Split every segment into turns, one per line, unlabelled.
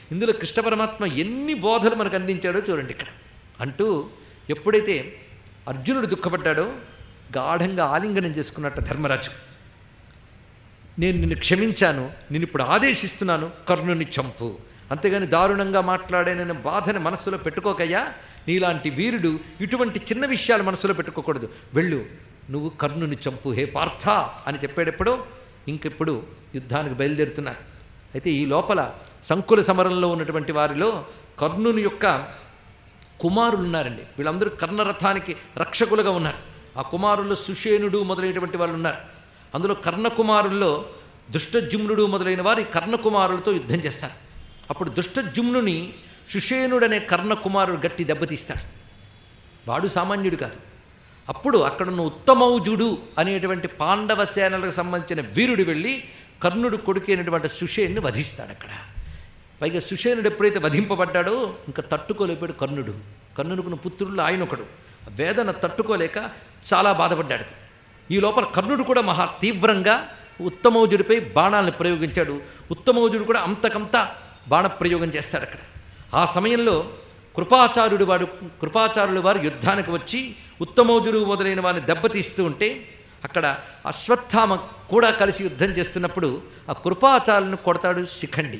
ఇందులో కృష్ణ పరమాత్మ ఎన్ని బోధలు మనకు అందించాడో చూడండి ఇక్కడ అంటూ ఎప్పుడైతే అర్జునుడు దుఃఖపడ్డాడో గాఢంగా ఆలింగనం చేసుకున్నట్ట ధర్మరాజు నేను నిన్ను క్షమించాను నేను ఇప్పుడు ఆదేశిస్తున్నాను కర్ణుని చంపు అంతేగాని దారుణంగా మాట్లాడానన్న బాధని మనస్సులో పెట్టుకోకయ్యా నీలాంటి వీరుడు ఇటువంటి చిన్న విషయాలు మనసులో పెట్టుకోకూడదు వెళ్ళు నువ్వు కర్ణుని చంపు హే పార్థ అని చెప్పేటప్పుడు ఇంకెప్పుడు యుద్ధానికి బయలుదేరుతున్నారు అయితే ఈ లోపల సంకుల సమరంలో ఉన్నటువంటి వారిలో కర్ణుని యొక్క కుమారులు ఉన్నారండి వీళ్ళందరూ కర్ణరథానికి రక్షకులుగా ఉన్నారు ఆ కుమారుల్లో సుషేనుడు మొదలైనటువంటి వాళ్ళు ఉన్నారు అందులో కర్ణకుమారుల్లో దుష్టజుమ్నుడు మొదలైన వారు ఈ కర్ణకుమారులతో యుద్ధం చేస్తారు అప్పుడు దుష్టజుమ్నుని సుషేనుడనే కర్ణకుమారుడు గట్టి దెబ్బతీస్తాడు వాడు సామాన్యుడు కాదు అప్పుడు అక్కడున్న ఉత్తమౌజుడు అనేటువంటి పాండవ సేనలకు సంబంధించిన వీరుడు వెళ్ళి కర్ణుడు కొడుకైనటువంటి సుషేణ్ణి వధిస్తాడు అక్కడ పైగా సుషేనుడు ఎప్పుడైతే వధింపబడ్డాడో ఇంకా తట్టుకోలేపాడు కర్ణుడు కర్ణునుకున్న పుత్రుల్లో ఆయన ఒకడు ఆ వేదన తట్టుకోలేక చాలా బాధపడ్డాడు ఈ లోపల కర్ణుడు కూడా మహా తీవ్రంగా ఉత్తమౌజుడిపై బాణాలను ప్రయోగించాడు ఉత్తమౌజుడు కూడా అంతకంత బాణప్రయోగం చేస్తాడు అక్కడ ఆ సమయంలో కృపాచార్యుడు వాడు కృపాచార్యుడు వారు యుద్ధానికి వచ్చి ఉత్తమౌజుడు మొదలైన వారిని దెబ్బతీస్తూ ఉంటే అక్కడ అశ్వత్థామ కూడా కలిసి యుద్ధం చేస్తున్నప్పుడు ఆ కృపాచార్యులను కొడతాడు శిఖండి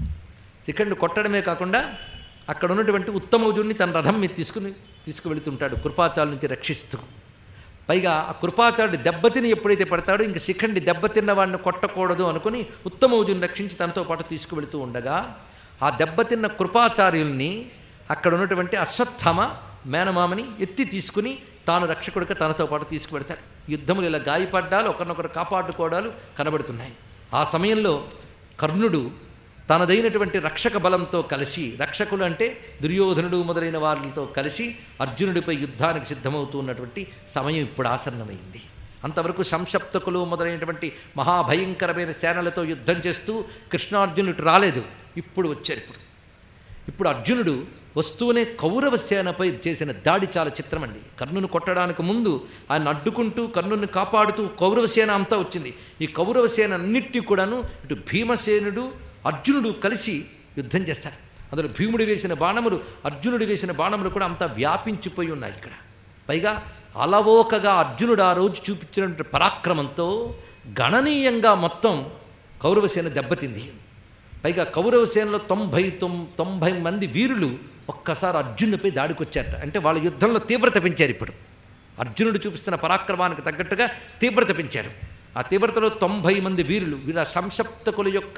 శిఖండి కొట్టడమే కాకుండా అక్కడ ఉన్నటువంటి ఉత్తమౌజుడిని తన రథం మీద తీసుకుని తీసుకువెళుతుంటాడు కృపాచార్యుల నుంచి రక్షిస్తూ పైగా ఆ కృపాచార్యుడు దెబ్బతిని ఎప్పుడైతే పడతాడో ఇంక శిఖండి దెబ్బతిన్న వాడిని కొట్టకూడదు అనుకుని ఉత్తమౌజుని రక్షించి తనతో పాటు తీసుకువెళుతూ ఉండగా ఆ దెబ్బతిన్న కృపాచార్యుల్ని అక్కడ ఉన్నటువంటి అశ్వత్థామ మేనమామని ఎత్తి తీసుకుని తాను రక్షకుడిగా తనతో పాటు తీసుకువెడతాడు యుద్ధములు ఇలా గాయపడ్డాలు ఒకరినొకరు కాపాడుకోవడాలు కనబడుతున్నాయి ఆ సమయంలో కర్ణుడు తనదైనటువంటి రక్షక బలంతో కలిసి రక్షకులు అంటే దుర్యోధనుడు మొదలైన వారితో కలిసి అర్జునుడిపై యుద్ధానికి సిద్ధమవుతూ ఉన్నటువంటి సమయం ఇప్పుడు ఆసన్నమైంది అంతవరకు సంసప్తకులు మొదలైనటువంటి మహాభయంకరమైన సేనలతో యుద్ధం చేస్తూ కృష్ణార్జునుడు రాలేదు ఇప్పుడు వచ్చారు ఇప్పుడు ఇప్పుడు అర్జునుడు వస్తూనే కౌరవ సేనపై చేసిన దాడి చాలా చిత్రమండి కర్ణుని కొట్టడానికి ముందు ఆయన అడ్డుకుంటూ కర్ణుని కాపాడుతూ కౌరవ సేన అంతా వచ్చింది ఈ కౌరవ సేన అన్నిటి కూడాను ఇటు భీమసేనుడు అర్జునుడు కలిసి యుద్ధం చేస్తారు అందులో భీముడు వేసిన బాణములు అర్జునుడు వేసిన బాణములు కూడా అంతా వ్యాపించిపోయి ఉన్నాయి ఇక్కడ పైగా అలవోకగా అర్జునుడు ఆ రోజు చూపించినటువంటి పరాక్రమంతో గణనీయంగా మొత్తం కౌరవసేన దెబ్బతింది పైగా కౌరవ సేనలో తొంభై తొమ్ తొంభై మంది వీరులు ఒక్కసారి అర్జునుడిపై దాడికొచ్చారట అంటే వాళ్ళ యుద్ధంలో తీవ్రత పెంచారు ఇప్పుడు అర్జునుడు చూపిస్తున్న పరాక్రమానికి తగ్గట్టుగా తీవ్రత పెంచారు ఆ తీవ్రతలో తొంభై మంది వీరులు వీళ్ళ సంసప్తకుల యొక్క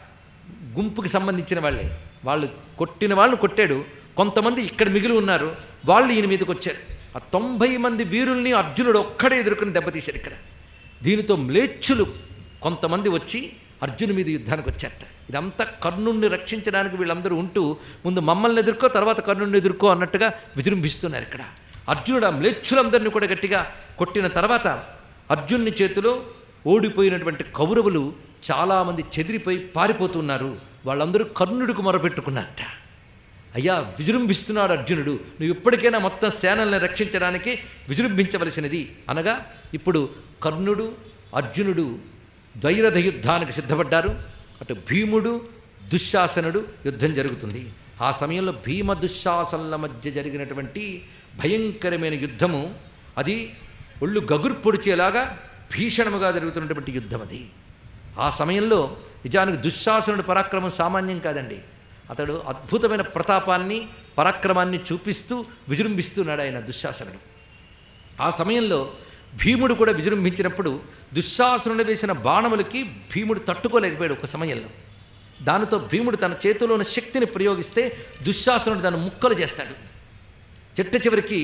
గుంపుకి సంబంధించిన వాళ్ళే వాళ్ళు కొట్టిన వాళ్ళని కొట్టాడు కొంతమంది ఇక్కడ మిగిలి ఉన్నారు వాళ్ళు ఈయన మీదకి వచ్చారు ఆ తొంభై మంది వీరుల్ని అర్జునుడు ఒక్కడే ఎదుర్కొని దెబ్బతీశారు ఇక్కడ దీనితో మ్లేచ్చులు కొంతమంది వచ్చి అర్జును మీద యుద్ధానికి వచ్చారట ఇదంతా కర్ణుణ్ణి రక్షించడానికి వీళ్ళందరూ ఉంటూ ముందు మమ్మల్ని ఎదుర్కో తర్వాత కర్ణుణ్ణి ఎదుర్కో అన్నట్టుగా విజృంభిస్తున్నారు ఇక్కడ అర్జునుడు ఆ మ్లేచ్చులందరినీ కూడా గట్టిగా కొట్టిన తర్వాత అర్జునుని చేతిలో ఓడిపోయినటువంటి కౌరవులు చాలామంది చెదిరిపోయి పారిపోతున్నారు వాళ్ళందరూ కర్ణుడికి మొరపెట్టుకున్నారట అయ్యా విజృంభిస్తున్నాడు అర్జునుడు నువ్వు ఇప్పటికైనా మొత్తం సేనల్ని రక్షించడానికి విజృంభించవలసినది అనగా ఇప్పుడు కర్ణుడు అర్జునుడు ద్వైరథ యుద్ధానికి సిద్ధపడ్డారు అటు భీముడు దుశ్శాసనుడు యుద్ధం జరుగుతుంది ఆ సమయంలో భీమ దుశ్శాసనుల మధ్య జరిగినటువంటి భయంకరమైన యుద్ధము అది ఒళ్ళు గగురు పొడిచేలాగా భీషణముగా జరుగుతున్నటువంటి యుద్ధం అది ఆ సమయంలో నిజానికి దుశ్శాసనుడి పరాక్రమం సామాన్యం కాదండి అతడు అద్భుతమైన ప్రతాపాన్ని పరాక్రమాన్ని చూపిస్తూ విజృంభిస్తున్నాడు ఆయన దుశ్శాసనుడు ఆ సమయంలో భీముడు కూడా విజృంభించినప్పుడు దుశ్శాసనుడు వేసిన బాణములకి భీముడు తట్టుకోలేకపోయాడు ఒక సమయంలో దానితో భీముడు తన చేతిలో ఉన్న శక్తిని ప్రయోగిస్తే దుశ్శాసనుడు దాన్ని ముక్కలు చేస్తాడు చిట్ట చివరికి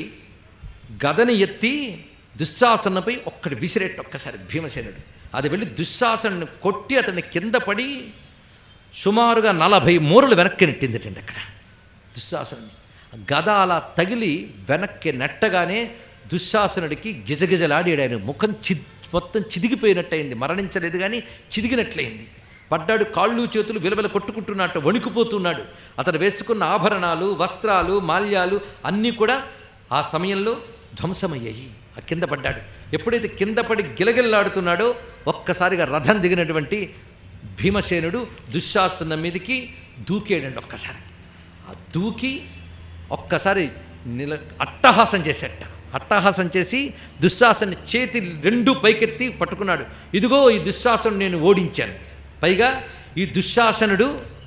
గదని ఎత్తి దుశ్శాసనపై ఒక్కటి విసిరేట్టు ఒక్కసారి భీమసేనుడు అది వెళ్ళి దుశ్శాసనుని కొట్టి అతన్ని కింద పడి సుమారుగా నలభై మూరలు వెనక్కి నెట్టిందిటండి అక్కడ దుశ్శాసనుని గద అలా తగిలి వెనక్కి నెట్టగానే దుశ్శాసనుడికి గిజగిజలాడాడు ఆయన ముఖం చి మొత్తం చిదిగిపోయినట్టయింది మరణించలేదు కానీ చిదిగినట్లయింది పడ్డాడు కాళ్ళు చేతులు విలవిల కొట్టుకుంటున్నట్టు వణికిపోతున్నాడు అతను వేసుకున్న ఆభరణాలు వస్త్రాలు మాల్యాలు అన్నీ కూడా ఆ సమయంలో ధ్వంసమయ్యాయి ఆ కింద పడ్డాడు ఎప్పుడైతే కింద పడి గిలగిల్లాడుతున్నాడో ఒక్కసారిగా రథం దిగినటువంటి భీమసేనుడు దుశ్శాసన మీదకి దూకేడండి ఒక్కసారి ఆ దూకి ఒక్కసారి నిల అట్టహాసం చేసేట అట్టహాసం చేసి దుశ్శాసన చేతి రెండు పైకెత్తి పట్టుకున్నాడు ఇదిగో ఈ దుశ్శాసను నేను ఓడించాను పైగా ఈ దుశ్శాసనుడు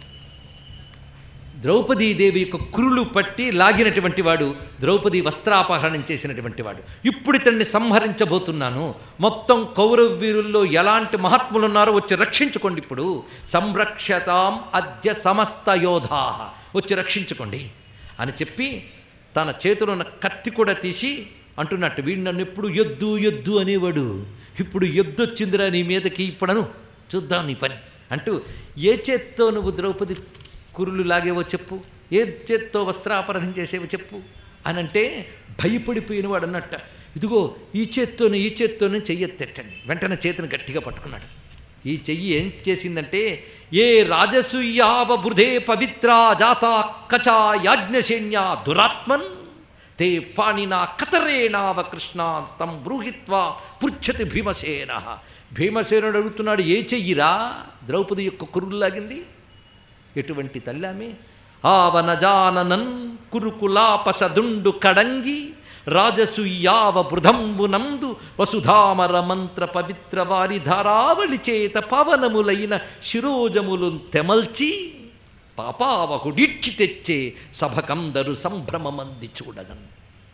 ద్రౌపదీదేవి యొక్క కురులు పట్టి లాగినటువంటి వాడు ద్రౌపది వస్త్రాపహరణం చేసినటువంటి వాడు ఇప్పుడు ఇతన్ని సంహరించబోతున్నాను మొత్తం కౌరవ వీరుల్లో ఎలాంటి మహాత్ములు ఉన్నారో వచ్చి రక్షించుకోండి ఇప్పుడు సంరక్షతాం అద్య సమస్త యోధా వచ్చి రక్షించుకోండి అని చెప్పి తన చేతిలో ఉన్న కత్తి కూడా తీసి అంటున్నట్టు వీడు నన్ను ఎప్పుడు ఎద్దు ఎద్దు అనేవాడు ఇప్పుడు ఎద్దు వచ్చిందిరా నీ మీదకి ఇప్పుడను చూద్దాం నీ పని అంటూ ఏ చేత్తో నువ్వు ద్రౌపది కురులు లాగేవో చెప్పు ఏ చేత్తో వస్త్రాపహరణం చేసేవో చెప్పు అని అంటే భయపడిపోయిన వాడు అన్నట్ట ఇదిగో ఈ చేత్తోనే ఈ చేత్తోనే చెయ్యెత్తెట్టండి వెంటనే చేతిని గట్టిగా పట్టుకున్నాడు ఈ చెయ్యి ఏం చేసిందంటే ఏ రాజసూయావ బృధే పవిత్రా జాతా కచా యాజ్ఞసేన్యా దురాత్మన్ తే పాణినా కతరేణావ కృష్ణాన్ తం బ్రూహిత్వా పృచ్చతి భీమసేన భీమసేనుడు అడుగుతున్నాడు ఏ చెయ్యిరా ద్రౌపది యొక్క కురులు లాగింది ఎటువంటి తల్లామే ఆవనజాననన్ కురుకులాపసదుండు కడంగి రాజసూయావ బృధంబునందు వసుధామర మంత్ర పవిత్ర వారి ధారావళి చేత పవనములైన శిరోజములు తెమల్చి పాపావకుడిచ్చి తెచ్చే సభకందరు సంభ్రమమంది చూడగన్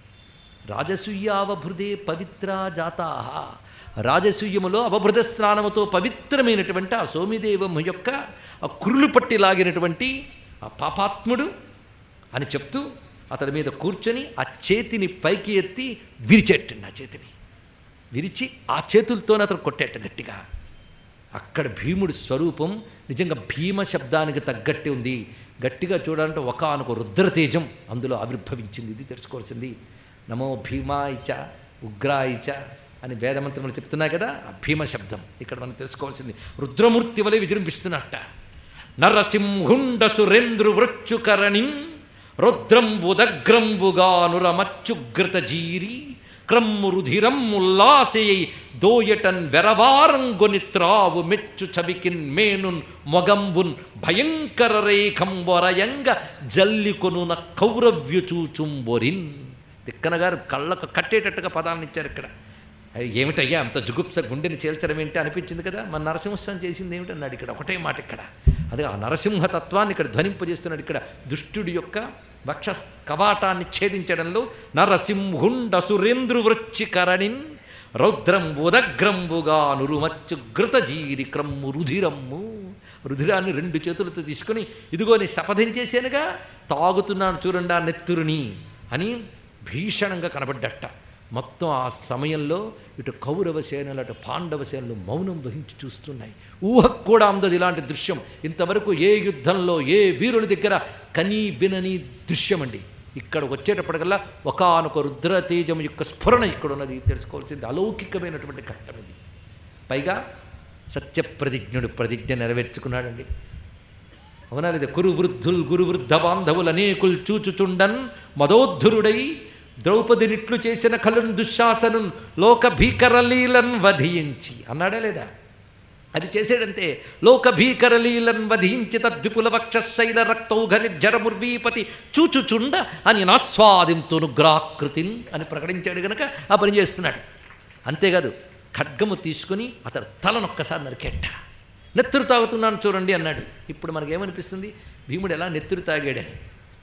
రాజసూయావభృదే పవిత్రా జాతా రాజసూయములో అవభృత స్నానముతో పవిత్రమైనటువంటి ఆ సోమిదేవము యొక్క ఆ కురులు పట్టి లాగినటువంటి ఆ పాపాత్ముడు అని చెప్తూ అతడి మీద కూర్చొని ఆ చేతిని పైకి ఎత్తి విరిచేట్టండి ఆ చేతిని విరిచి ఆ చేతులతోనే అతను కొట్టేట గట్టిగా అక్కడ భీముడి స్వరూపం నిజంగా భీమ శబ్దానికి తగ్గట్టే ఉంది గట్టిగా చూడాలంటే ఒకనొక రుద్రతేజం అందులో ఆవిర్భవించింది ఇది తెలుసుకోవాల్సింది నమో భీమాయిచ ఉగ్రాయిచ అని వేదమంత్రములు చెప్తున్నాయి కదా ఆ భీమ శబ్దం ఇక్కడ మనం తెలుసుకోవాల్సింది రుద్రమూర్తి వలె విజృంభిస్తున్నట్ట నరసింహుండ సురేంద్రు వృచ్చుకరణిం రుద్రంబుదగ్రంబుగానురమచ్చుగ్రత జీరి క్రమ్ము రుధిరమ్ముల్లాసెయై దోయటన్ వెరవారంగొని త్రావు మెచ్చు చవికిన్ మేనున్ మొగంబున్ భయంకర రేఖం వరయంగ జల్లికొనున కౌరవ్యచూచుంబొరిన్ తిక్కన గారు కళ్ళకు కట్టేటట్టుగా పదాలను ఇచ్చారు ఇక్కడ అయ్య, ఏమిటయ్యా అంత జుగుప్స గుండెని చేల్చడం ఏంటి అనిపించింది కదా మన నరసింహస్వామి చేసింది ఏమిటి అన్నాడు ఇక్కడ ఒకటే మాట ఇక్కడ అదే ఆ నరసింహ తత్వాన్ని ఇక్కడ ధ్వనింపజేస్తున్నాడు ఇక్కడ దుష్టుడి యొక్క వక్ష కవాటాన్ని ఛేదించడంలో నరసింహుండ సురేంద్రు వృచ్చికరణిన్ రౌద్రం ఉదగ్రంబుగా నురుమచ్చు ఘృతజీరి క్రమ్ము రుధిరమ్ము రుధిరాన్ని రెండు చేతులతో తీసుకొని ఇదిగో నీ శపథించేసానుగా తాగుతున్నాను చూడండి ఆ నెత్తురుని అని భీషణంగా కనబడ్డట మొత్తం ఆ సమయంలో ఇటు కౌరవ సేనలు అటు పాండవ సేనలు మౌనం వహించి చూస్తున్నాయి ఊహకు కూడా అందదు ఇలాంటి దృశ్యం ఇంతవరకు ఏ యుద్ధంలో ఏ వీరుని దగ్గర కనీ వినని దృశ్యం అండి ఇక్కడ వచ్చేటప్పటికల్లా ఒకానొక రుద్రతేజం యొక్క స్ఫురణ ఇక్కడ ఉన్నది తెలుసుకోవాల్సింది అలౌకికమైనటువంటి ఘట్టం ఇది పైగా సత్యప్రతిజ్ఞుడు ప్రతిజ్ఞ నెరవేర్చుకున్నాడండి అవునా లేదా కురు వృద్ధుల్ గురు వృద్ధ బాంధవులు అనేకులు చూచుచుండన్ మదోద్ధురుడై ద్రౌపదినిట్లు చేసిన కలున్ దుశ్శాసనున్ లోక భీకరలీలన్ వధించి అన్నాడా లేదా అది చేసేడంతే లోక భీకరలీలన్ వధించి తద్విపుల వక్షశైల రక్తౌఘ నిర్జరముర్వీపతి చూచుచుండ అని నాస్వాదింతును గ్రాకృతిన్ అని ప్రకటించాడు గనక ఆ పని చేస్తున్నాడు అంతేకాదు ఖడ్గము తీసుకుని అతడు తలనొక్కసారి నరికెట్ట నెత్తురు తాగుతున్నాను చూడండి అన్నాడు ఇప్పుడు మనకేమనిపిస్తుంది భీముడు ఎలా నెత్తురు తాగాడని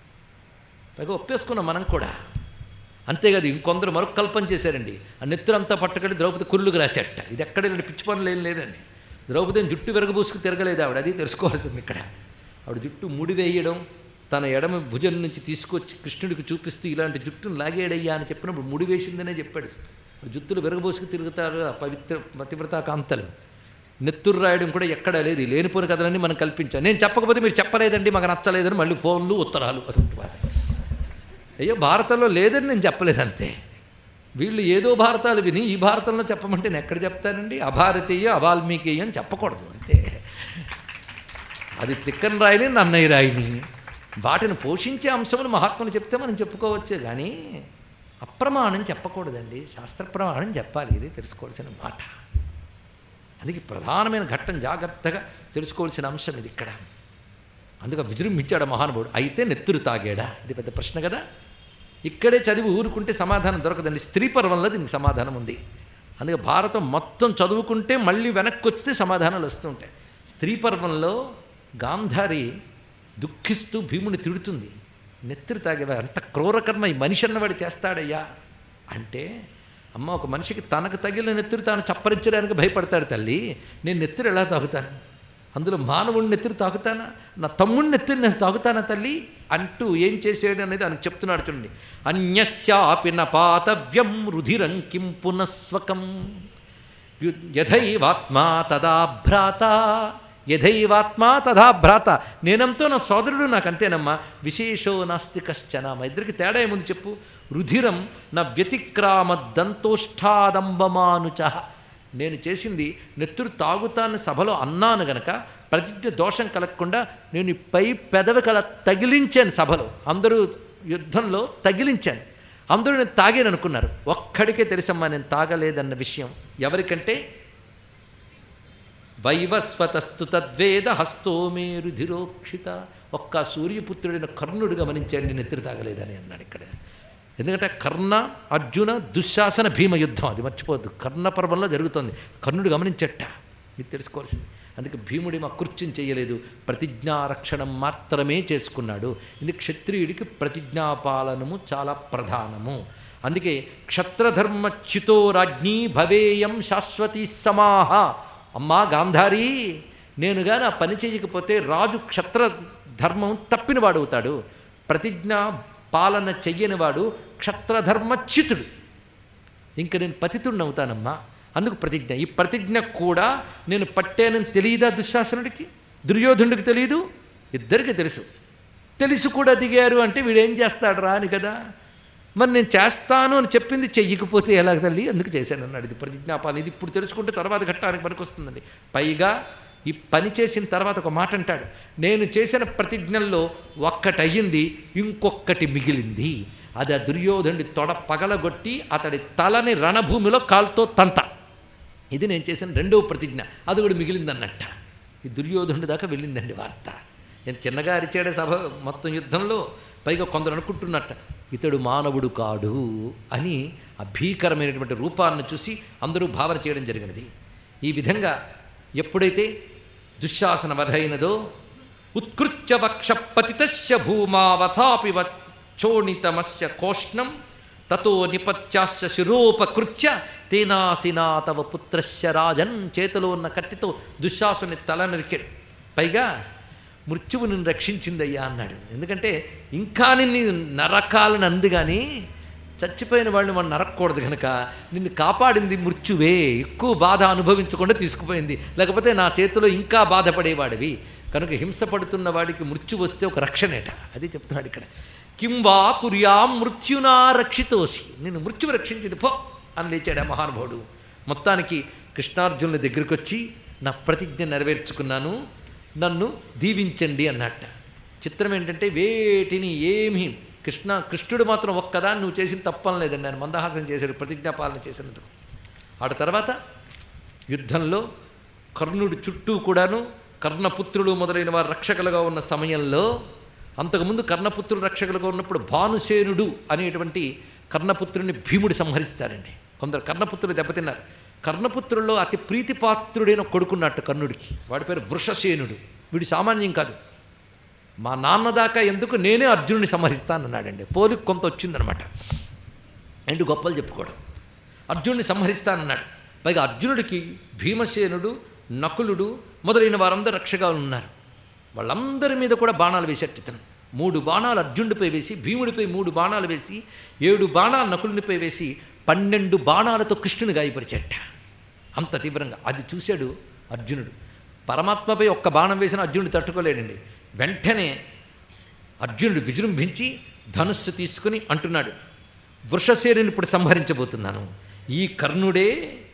పైగా ఒప్పేసుకున్నాం మనం కూడా అంతేకాదు ఇంకొందరు మరొక కల్పన చేశారండి ఆ నెత్తురంతా పట్టుకెళ్ళి ద్రౌపది కుర్లుకు రాసేట ఇది ఎక్కడ ఇలాంటి పిచ్చి పనులు ఏం లేదండి ద్రౌపదిని జుట్టు విరగబూసుకు తిరగలేదు ఆవిడ అది తెలుసుకోవాల్సింది ఇక్కడ ఆవిడ జుట్టు ముడి వేయడం తన ఎడమ భుజం నుంచి తీసుకొచ్చి కృష్ణుడికి చూపిస్తూ ఇలాంటి జుట్టును లాగేడయ్యా అని చెప్పినప్పుడు ముడి వేసిందనే చెప్పాడు జుత్తులు విరగబోసుకు తిరుగుతారు ఆ పవిత్ర పతివ్రతా కాంతలు నెత్తురు రాయడం కూడా ఎక్కడా లేదు ఈ లేనిపోని కథలన్నీ మనం కల్పించాం నేను చెప్పకపోతే మీరు చెప్పలేదండి మాకు నచ్చలేదని మళ్ళీ ఫోన్లు ఉత్తరాలు అదొకటి బాధ అయ్యో భారతంలో లేదని నేను చెప్పలేదు అంతే వీళ్ళు ఏదో భారతాలు విని ఈ భారతంలో చెప్పమంటే నేను ఎక్కడ చెప్తానండి అభారతీయ అవాల్మీకీయ అని చెప్పకూడదు అంతే అది తిక్కన రాయని నన్నయ్య రాయిని వాటిని పోషించే అంశములు మహాత్ములు చెప్తే మనం చెప్పుకోవచ్చే కానీ అప్రమాణం చెప్పకూడదండి శాస్త్ర ప్రమాణం చెప్పాలి ఇది తెలుసుకోవాల్సిన మాట అందుకే ప్రధానమైన ఘట్టం జాగ్రత్తగా తెలుసుకోవాల్సిన అంశం ఇది ఇక్కడ అందుకే విజృంభించాడు ఆ మహానుభావుడు అయితే నెత్తురు తాగాడా ఇది పెద్ద ప్రశ్న కదా ఇక్కడే చదివి ఊరుకుంటే సమాధానం దొరకదండి స్త్రీ పర్వంలో దీనికి సమాధానం ఉంది అందుకే భారతం మొత్తం చదువుకుంటే మళ్ళీ వెనక్కి వస్తే సమాధానాలు వస్తూ ఉంటాయి స్త్రీ పర్వంలో గాంధారి దుఃఖిస్తూ భీముని తిడుతుంది నెత్తురు తాగేవా అంత క్రూరకర్మ ఈ మనిషి అన్నవాడు చేస్తాడయ్యా అంటే అమ్మ ఒక మనిషికి తనకు తగిలిన నెత్తురు తాను చప్పరించడానికి భయపడతాడు తల్లి నేను నెత్తురు ఎలా తాగుతాను అందులో మానవుడిని నెత్తురు తాగుతానా నా తమ్ముడిని నెత్తురు నేను తాగుతానా తల్లి అంటూ ఏం చేసాడు అనేది ఆయన చెప్తున్నాడు చూడండి అన్యస్యాపి నపాతవ్యం రుధిరం కిం పునఃస్వకం యు- యథైవాత్మా తదా భ్రాత యథైవాత్మా తదా భ్రాత నేనంతో నా సోదరుడు నాకు అంతేనమ్మా విశేషో నాస్తి కశ్చన మా ఇద్దరికి తేడా ఏముంది చెప్పు రుధిరం నా వ్యతిక్రామ దంతోష్ఠాదంబమానుచ నేను చేసింది నెత్తురు తాగుతాన్ని సభలో అన్నాను గనక ప్రతిజ్ఞ దోషం కలగకుండా నేను ఈ పై పెదవి కల తగిలించాను సభలో అందరూ యుద్ధంలో తగిలించాను అందరూ నేను తాగాను అనుకున్నారు ఒక్కడికే తెలుసమ్మా నేను తాగలేదన్న విషయం ఎవరికంటే వైవస్వతస్తు తద్వేద హస్తో మే రుధిరోక్షిత ఒక్క సూర్యపుత్రుడైన కర్ణుడు గమనించాడు నేను ఎత్తురు తాగలేదని అన్నాడు ఇక్కడ ఎందుకంటే కర్ణ అర్జున దుశ్శాసన భీమ యుద్ధం అది మర్చిపోవద్దు కర్ణ పర్వంలో జరుగుతోంది కర్ణుడు గమనించట మీరు తెలుసుకోవాల్సింది అందుకే భీముడి మా కృత్యం చేయలేదు ప్రతిజ్ఞారక్షణం మాత్రమే చేసుకున్నాడు ఇది క్షత్రియుడికి ప్రతిజ్ఞాపాలనము చాలా ప్రధానము అందుకే క్షత్రధర్మ చితో రాజ్ఞీ భవేయం శాశ్వతీ సమాహ అమ్మా గాంధారి నేనుగా నా పని చేయకపోతే రాజు క్షత్ర ధర్మం తప్పినవాడు అవుతాడు ప్రతిజ్ఞ పాలన చెయ్యనివాడు క్షత్రధర్మచ్యుతుడు ఇంక నేను పతితుడిని అవుతానమ్మా అందుకు ప్రతిజ్ఞ ఈ ప్రతిజ్ఞ కూడా నేను పట్టానని తెలియదా దుశ్శాసనుడికి దుర్యోధనుడికి తెలియదు ఇద్దరికి తెలుసు తెలిసి కూడా దిగారు అంటే వీడేం చేస్తాడు రా అని కదా మరి నేను చేస్తాను అని చెప్పింది చెయ్యకపోతే ఎలా తల్లి అందుకు చేశాను అన్నాడు ఇది ప్రతిజ్ఞాపాలు ఇది ఇప్పుడు తెలుసుకుంటే తర్వాత ఘట్టానికి పనికొస్తుందండి పైగా ఈ పని చేసిన తర్వాత ఒక మాట అంటాడు నేను చేసిన ప్రతిజ్ఞల్లో ఒక్కటయ్యింది ఇంకొక్కటి మిగిలింది అది ఆ దుర్యోధనుడి తొడ పగలగొట్టి అతడి తలని రణభూమిలో కాల్తో తంత ఇది నేను చేసిన రెండవ ప్రతిజ్ఞ అది కూడా మిగిలిందన్నట్ట ఈ దుర్యోధనుడి దాకా వెళ్ళిందండి వార్త నేను చిన్నగా అరిచాడే సభ మొత్తం యుద్ధంలో పైగా కొందరు అనుకుంటున్నట్ట ఇతడు మానవుడు కాడు అని ఆ భీకరమైనటువంటి రూపాన్ని చూసి అందరూ భావన చేయడం జరిగినది ఈ విధంగా ఎప్పుడైతే దుశ్శాసన వధైనదో ఉత్కృత్య వక్ష పతితస్య భూమావథాపి వచ్చోణితమస్య కోష్ణం తతో నిపత్యాస్య శిరోపకృత్య తేనాసినా తవ పుత్రస్య రాజన్ చేతిలో ఉన్న కత్తితో దుశ్శాసుని తల నరికాడు పైగా మృత్యువు నిన్ను రక్షించిందయ్యా అన్నాడు ఎందుకంటే ఇంకా నిన్ను నరకాలని అంది కానీ చచ్చిపోయిన వాళ్ళు మనం నరకూడదు కనుక నిన్ను కాపాడింది మృత్యువే ఎక్కువ బాధ అనుభవించకుండా తీసుకుపోయింది లేకపోతే నా చేతిలో ఇంకా బాధపడేవాడివి కనుక హింస పడుతున్న వాడికి మృత్యు వస్తే ఒక రక్షణేట అది చెప్తున్నాడు ఇక్కడ కిం వా కుర్యాం మృత్యునా రక్షితోసి నిన్ను మృత్యువు రక్షించింది పో అని లేచాడు ఆ మహానుభావుడు మొత్తానికి కృష్ణార్జునుల దగ్గరికి వచ్చి నా ప్రతిజ్ఞ నెరవేర్చుకున్నాను నన్ను దీవించండి అన్నట్ట చిత్రం ఏంటంటే వేటిని ఏమీ కృష్ణ కృష్ణుడు మాత్రం ఒక్కదాన్ని నువ్వు చేసిన తప్పం లేదండి ఆయన మందహాసం చేశాడు ప్రతిజ్ఞాపాలన చేసినందుకు ఆడ తర్వాత యుద్ధంలో కర్ణుడి చుట్టూ కూడాను కర్ణపుత్రుడు మొదలైన వారు రక్షకులుగా ఉన్న సమయంలో అంతకుముందు కర్ణపుత్రుడు రక్షకులుగా ఉన్నప్పుడు భానుసేనుడు అనేటువంటి కర్ణపుత్రుని భీముడు సంహరిస్తారండి కొందరు కర్ణపుత్రులు దెబ్బతిన్నారు కర్ణపుత్రుల్లో అతి ప్రీతిపాత్రుడైన కొడుకున్నట్టు కర్ణుడికి వాడి పేరు వృషసేనుడు వీడు సామాన్యం కాదు మా నాన్న దాకా ఎందుకు నేనే అర్జునుడిని సంహరిస్తానన్నాడండి పోలికి కొంత వచ్చిందనమాట అండ్ గొప్పలు చెప్పుకోవడం అర్జునుడిని సంహరిస్తానన్నాడు పైగా అర్జునుడికి భీమసేనుడు నకులుడు మొదలైన వారందరూ రక్షగా ఉన్నారు వాళ్ళందరి మీద కూడా బాణాలు వేసేట్టు ఇతను మూడు బాణాలు అర్జునుడిపై వేసి భీముడిపై మూడు బాణాలు వేసి ఏడు బాణాలు నకులునిపై వేసి పన్నెండు బాణాలతో కృష్ణుని గాయపరిచేట అంత తీవ్రంగా అది చూశాడు అర్జునుడు పరమాత్మపై ఒక్క బాణం వేసిన అర్జునుడు తట్టుకోలేడండి వెంటనే అర్జునుడు విజృంభించి ధనుస్సు తీసుకుని అంటున్నాడు వృషసేనుని ఇప్పుడు సంహరించబోతున్నాను ఈ కర్ణుడే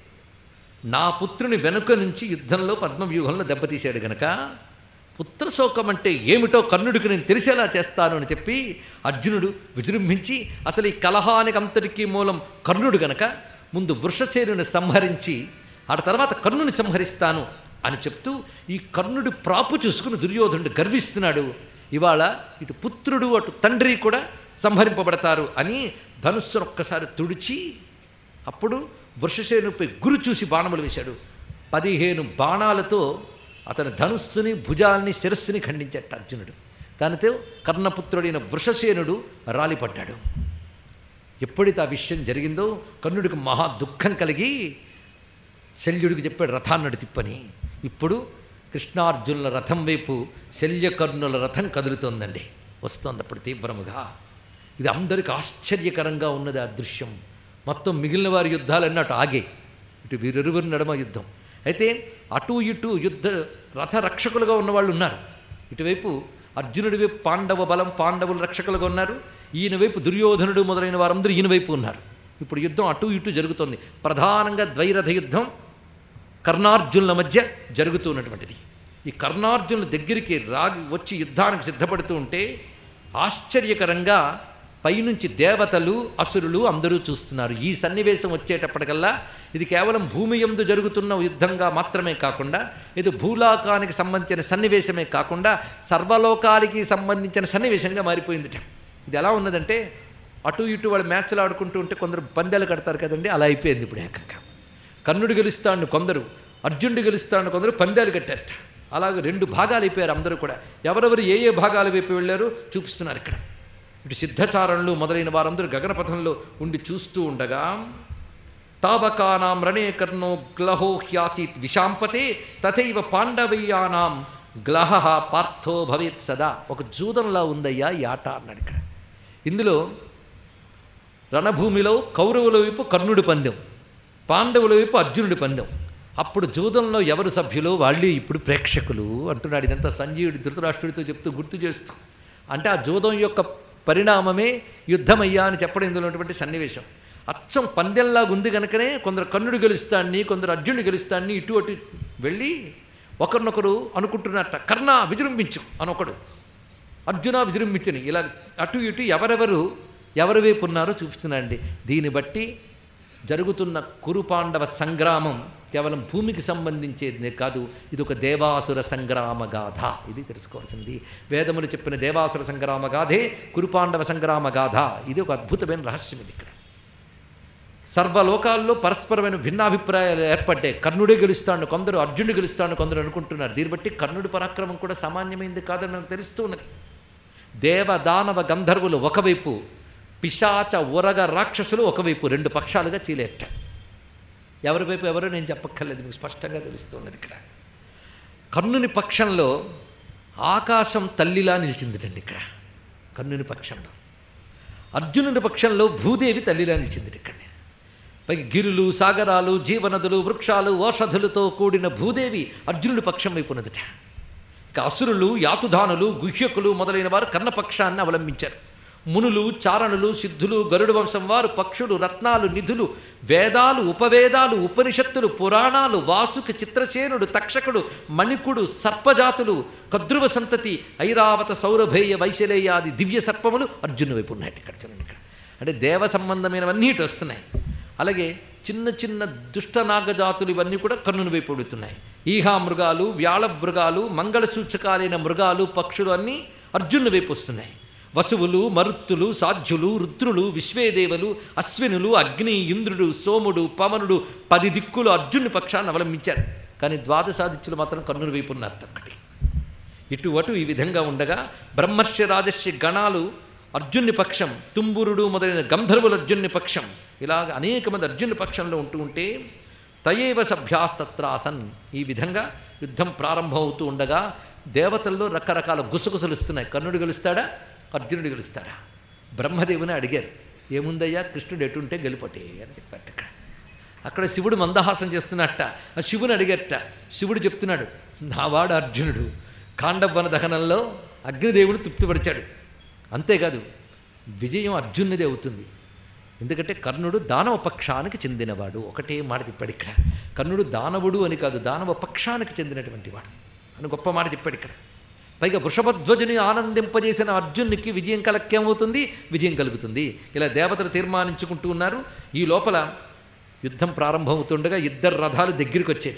నా పుత్రుని వెనుక నుంచి యుద్ధంలో పద్మవ్యూహంలో దెబ్బతీశాడు గనక పుత్రశోకం అంటే ఏమిటో కర్ణుడికి నేను తెలిసేలా చేస్తాను అని చెప్పి అర్జునుడు విజృంభించి అసలు ఈ కలహానికి అంతటికీ మూలం కర్ణుడు గనక ముందు వృషసేనుని సంహరించి ఆ తర్వాత కర్ణుని సంహరిస్తాను అని చెప్తూ ఈ కర్ణుడి ప్రాపు చూసుకుని దుర్యోధనుడు గర్విస్తున్నాడు ఇవాళ ఇటు పుత్రుడు అటు తండ్రి కూడా సంహరింపబడతారు అని ధనుస్సును ఒక్కసారి తుడిచి అప్పుడు వృషసేనుపై గురు చూసి బాణములు వేశాడు పదిహేను బాణాలతో అతని ధనుస్సుని భుజాల్ని శిరస్సుని ఖండించాట అర్జునుడు దానితో కర్ణపుత్రుడైన వృషసేనుడు రాలిపడ్డాడు ఎప్పుడైతే ఆ విషయం జరిగిందో కర్ణుడికి మహా దుఃఖం కలిగి శల్యుడికి చెప్పాడు రథాన్ని తిప్పని ఇప్పుడు కృష్ణార్జునుల రథం వైపు శల్యకర్ణుల రథం కదులుతోందండి వస్తోంది అప్పుడు తీవ్రముగా ఇది అందరికి ఆశ్చర్యకరంగా ఉన్నది ఆ దృశ్యం మొత్తం మిగిలిన వారి యుద్ధాలు అన్నట్టు ఆగే ఇటు వీరిరువురి నడమ యుద్ధం అయితే అటు ఇటు యుద్ధ రథ రక్షకులుగా ఉన్నవాళ్ళు ఉన్నారు ఇటువైపు అర్జునుడి వైపు పాండవ బలం పాండవులు రక్షకులుగా ఉన్నారు ఈయన వైపు దుర్యోధనుడు మొదలైన వారందరూ ఈయన వైపు ఉన్నారు ఇప్పుడు యుద్ధం అటు ఇటు జరుగుతోంది ప్రధానంగా ద్వైరథ యుద్ధం కర్ణార్జునుల మధ్య జరుగుతున్నటువంటిది ఈ కర్ణార్జునుల దగ్గరికి రాగి వచ్చి యుద్ధానికి సిద్ధపడుతూ ఉంటే ఆశ్చర్యకరంగా పైనుంచి దేవతలు అసురులు అందరూ చూస్తున్నారు ఈ సన్నివేశం వచ్చేటప్పటికల్లా ఇది కేవలం భూమి ఎందు జరుగుతున్న యుద్ధంగా మాత్రమే కాకుండా ఇది భూలోకానికి సంబంధించిన సన్నివేశమే కాకుండా సర్వలోకాలకి సంబంధించిన సన్నివేశంగా మారిపోయిందిట ఇది ఎలా ఉన్నదంటే అటు ఇటు వాళ్ళు మ్యాచ్లు ఆడుకుంటూ ఉంటే కొందరు పందాలు కడతారు కదండి అలా అయిపోయింది ఇప్పుడు ఏకంగా కర్ణుడు గెలుస్తాడు కొందరు అర్జునుడు గెలుస్తాడు కొందరు పందాలు కట్టారట అలాగే రెండు భాగాలు అయిపోయారు అందరూ కూడా ఎవరెవరు ఏ ఏ భాగాల వైపు వెళ్ళారో చూపిస్తున్నారు ఇక్కడ ఇటు సిద్ధచారణలు మొదలైన వారందరూ గగనపథంలో ఉండి చూస్తూ ఉండగా తావకానాం రణే కర్ణో గ్లహో హ్యాసీత్ విశాంపతే తథైవ పాండవయ్యానాం గ్లహ పార్థో భవేత్ సదా ఒక జూదంలా ఉందయ్యా ఈ ఆట అన్నాడు ఇక్కడ ఇందులో రణభూమిలో కౌరవుల వైపు కర్ణుడి పందెం పాండవుల వైపు అర్జునుడి పందెం అప్పుడు జూదంలో ఎవరు సభ్యులు వాళ్ళే ఇప్పుడు ప్రేక్షకులు అంటున్నాడు ఇదంతా సంజీవుడి ధృతరాష్ట్రుడితో చెప్తూ గుర్తు చేస్తూ అంటే ఆ జూదం యొక్క పరిణామమే యుద్ధమయ్యా అని చెప్పడం ఇందులో ఉన్నటువంటి సన్నివేశం అచ్చం పందెంలాగా ఉంది కనుకనే కొందరు కర్ణుడు గెలుస్తాన్ని కొందరు అర్జునుడు గెలుస్తాన్ని ఇటు అటు వెళ్ళి ఒకరినొకరు అనుకుంటున్నట్ట కర్ణ విజృంభించు అనొకడు అర్జున విజృంభించని ఇలా అటు ఇటు ఎవరెవరు ఎవరి వైపు ఉన్నారో చూపిస్తున్నాండి దీన్ని బట్టి జరుగుతున్న కురుపాండవ సంగ్రామం కేవలం భూమికి సంబంధించేది కాదు ఇది ఒక దేవాసుర సంగ్రామ గాథ ఇది తెలుసుకోవాల్సింది వేదములు చెప్పిన దేవాసుర సంగ్రామ గాథే కురుపాండవ సంగ్రామ గాథ ఇది ఒక అద్భుతమైన రహస్యం ఇది ఇక్కడ సర్వలోకాల్లో పరస్పరమైన భిన్నాభిప్రాయాలు ఏర్పడ్డాయి కర్ణుడే గెలుస్తాడు కొందరు అర్జునుడు గెలుస్తాడు కొందరు అనుకుంటున్నారు దీన్ని బట్టి కర్ణుడి పరాక్రమం కూడా సామాన్యమైంది కాదని నాకు తెలుస్తూ ఉన్నది దేవ దానవ గంధర్వులు ఒకవైపు పిశాచ ఉరగ రాక్షసులు ఒకవైపు రెండు పక్షాలుగా చీలేట ఎవరి వైపు ఎవరో నేను చెప్పక్కర్లేదు మీకు స్పష్టంగా తెలుస్తున్నది ఇక్కడ కర్ణుని పక్షంలో ఆకాశం తల్లిలా నిలిచిందిటండి ఇక్కడ కర్ణుని పక్షంలో అర్జునుడి పక్షంలో భూదేవి తల్లిలా నిలిచింది ఇక్కడ పైకి గిరులు సాగరాలు జీవనదులు వృక్షాలు ఓషధులతో కూడిన భూదేవి అర్జునుడి పక్షం వైపు ఉన్నదిట ఇక అసురులు యాతుధానులు గుహ్యకులు మొదలైన వారు కన్నపక్షాన్ని అవలంబించారు మునులు చారణులు సిద్ధులు గరుడు వంశం వారు పక్షులు రత్నాలు నిధులు వేదాలు ఉపవేదాలు ఉపనిషత్తులు పురాణాలు వాసుకి చిత్రసేనుడు తక్షకుడు మణికుడు సర్పజాతులు కద్రువ సంతతి ఐరావత సౌరభేయ వైశలేయాది దివ్య సర్పములు అర్జును వైపు ఉన్నాయి ఇక్కడ చూడండి ఇక్కడ అంటే దేవ సంబంధమైనవన్నీ ఇటు వస్తున్నాయి అలాగే చిన్న చిన్న దుష్ట నాగజాతులు ఇవన్నీ కూడా కర్ణుని వైపు ఉడుతున్నాయి ఈహా మృగాలు వ్యాళ మృగాలు మంగళ సూచకాలైన మృగాలు పక్షులు అన్నీ అర్జునుని వైపు వస్తున్నాయి వసువులు మరుత్తులు సాధ్యులు రుద్రులు విశ్వేదేవులు అశ్వినులు అగ్ని ఇంద్రుడు సోముడు పవనుడు పది దిక్కులు అర్జునుని పక్షాన్ని అవలంబించారు కానీ ద్వాదశాదిత్యులు మాత్రం కర్ణుని వైపు ఉన్నారు అక్కడి ఇటు అటు ఈ విధంగా ఉండగా బ్రహ్మర్షి రాజర్షి గణాలు అర్జున్ని పక్షం తుంబురుడు మొదలైన గంధర్వులు అర్జున్ని పక్షం ఇలాగ అనేక మంది అర్జునుని పక్షంలో ఉంటూ ఉంటే తయేవ సభ్యాస్తత్రాసన్ ఈ విధంగా యుద్ధం ప్రారంభమవుతూ ఉండగా దేవతల్లో రకరకాల గుసగుసలు ఇస్తున్నాయి కర్ణుడు గెలుస్తాడా అర్జునుడు గెలుస్తాడా బ్రహ్మదేవుని అడిగారు ఏముందయ్యా కృష్ణుడు ఎటుంటే గెలుపటే అని చెప్పారట అక్కడ అక్కడ శివుడు మందహాసం చేస్తున్నట్ట ఆ శివుని అడిగట శివుడు చెప్తున్నాడు నావాడు అర్జునుడు కాండవన దహనంలో అగ్నిదేవుడు తృప్తిపరిచాడు అంతేకాదు విజయం అర్జునుదే అవుతుంది ఎందుకంటే కర్ణుడు దానవ పక్షానికి చెందినవాడు ఒకటే మాట చెప్పాడు ఇక్కడ కర్ణుడు దానవుడు అని కాదు దానవ పక్షానికి చెందినటువంటి వాడు అని గొప్ప మాట చెప్పాడు ఇక్కడ పైగా వృషభధ్వజుని ఆనందింపజేసిన అర్జునునికి విజయం కలక్కేమవుతుంది విజయం కలుగుతుంది ఇలా దేవతలు తీర్మానించుకుంటూ ఉన్నారు ఈ లోపల యుద్ధం ప్రారంభమవుతుండగా ఇద్దరు రథాలు దగ్గరికి వచ్చేటండి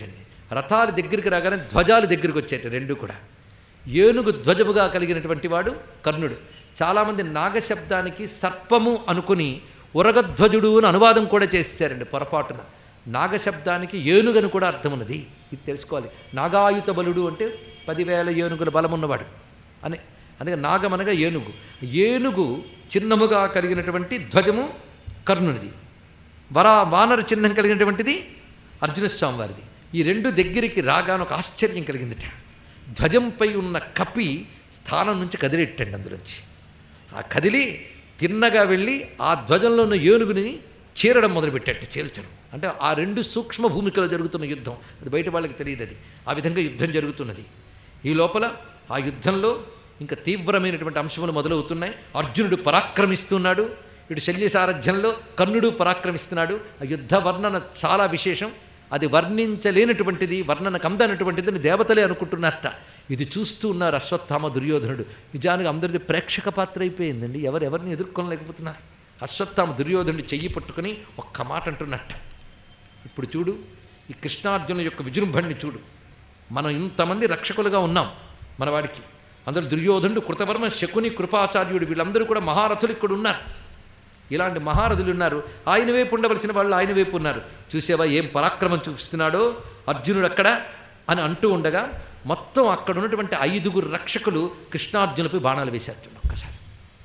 రథాలు దగ్గరికి రాగానే ధ్వజాలు దగ్గరికి వచ్చేట రెండు కూడా ఏనుగు ధ్వజముగా కలిగినటువంటి వాడు కర్ణుడు చాలామంది నాగశబ్దానికి సర్పము అనుకుని ఉరగధ్వజుడు అని అనువాదం కూడా చేశారండి పొరపాటున నాగశబ్దానికి ఏనుగని కూడా అర్థం ఉన్నది ఇది తెలుసుకోవాలి నాగాయుత బలుడు అంటే పదివేల ఏనుగుల బలమున్నవాడు అని అందుకే నాగమనగా ఏనుగు ఏనుగు చిన్నముగా కలిగినటువంటి ధ్వజము కర్ణునిది వరా వానర చిహ్నం కలిగినటువంటిది అర్జునస్వామి వారిది ఈ రెండు దగ్గరికి రాగానే ఒక ఆశ్చర్యం కలిగిందిట ధ్వజంపై ఉన్న కపి స్థానం నుంచి కదిలెట్టండి అందులోంచి ఆ కదిలి తిన్నగా వెళ్ళి ఆ ధ్వజంలో ఉన్న ఏనుగుని చీరడం మొదలుపెట్టట్టు చీల్చడం అంటే ఆ రెండు సూక్ష్మ భూమికలో జరుగుతున్న యుద్ధం అది బయట వాళ్ళకి తెలియదు అది ఆ విధంగా యుద్ధం జరుగుతున్నది ఈ లోపల ఆ యుద్ధంలో ఇంకా తీవ్రమైనటువంటి అంశములు మొదలవుతున్నాయి అర్జునుడు పరాక్రమిస్తున్నాడు ఇటు శల్య సారథ్యంలో కర్ణుడు పరాక్రమిస్తున్నాడు ఆ యుద్ధ వర్ణన చాలా విశేషం అది వర్ణించలేనటువంటిది వర్ణనకు అందనటువంటిది అని దేవతలే అనుకుంటున్నట్ట ఇది చూస్తూ ఉన్నారు అశ్వత్థామ దుర్యోధనుడు నిజానికి అందరిది ప్రేక్షక పాత్ర అయిపోయిందండి ఎవరు ఎవరిని ఎదుర్కొనలేకపోతున్నారు అశ్వత్థామ దుర్యోధనుడు చెయ్యి పట్టుకుని ఒక్క మాట అంటున్నట్ట ఇప్పుడు చూడు ఈ కృష్ణార్జున యొక్క విజృంభణని చూడు మనం ఇంతమంది రక్షకులుగా ఉన్నాం మన వాడికి అందరూ దుర్యోధనుడు కృతవర్మ శకుని కృపాచార్యుడు వీళ్ళందరూ కూడా మహారథులు ఇక్కడ ఉన్నారు ఇలాంటి మహారథులు ఉన్నారు ఆయన వైపు ఉండవలసిన వాళ్ళు ఆయన వైపు ఉన్నారు చూసేవా ఏం పరాక్రమం చూపిస్తున్నాడో అర్జునుడు అక్కడ అని అంటూ ఉండగా మొత్తం అక్కడ ఉన్నటువంటి ఐదుగురు రక్షకులు కృష్ణార్జునులపై బాణాలు వేశారు ఒక్కసారి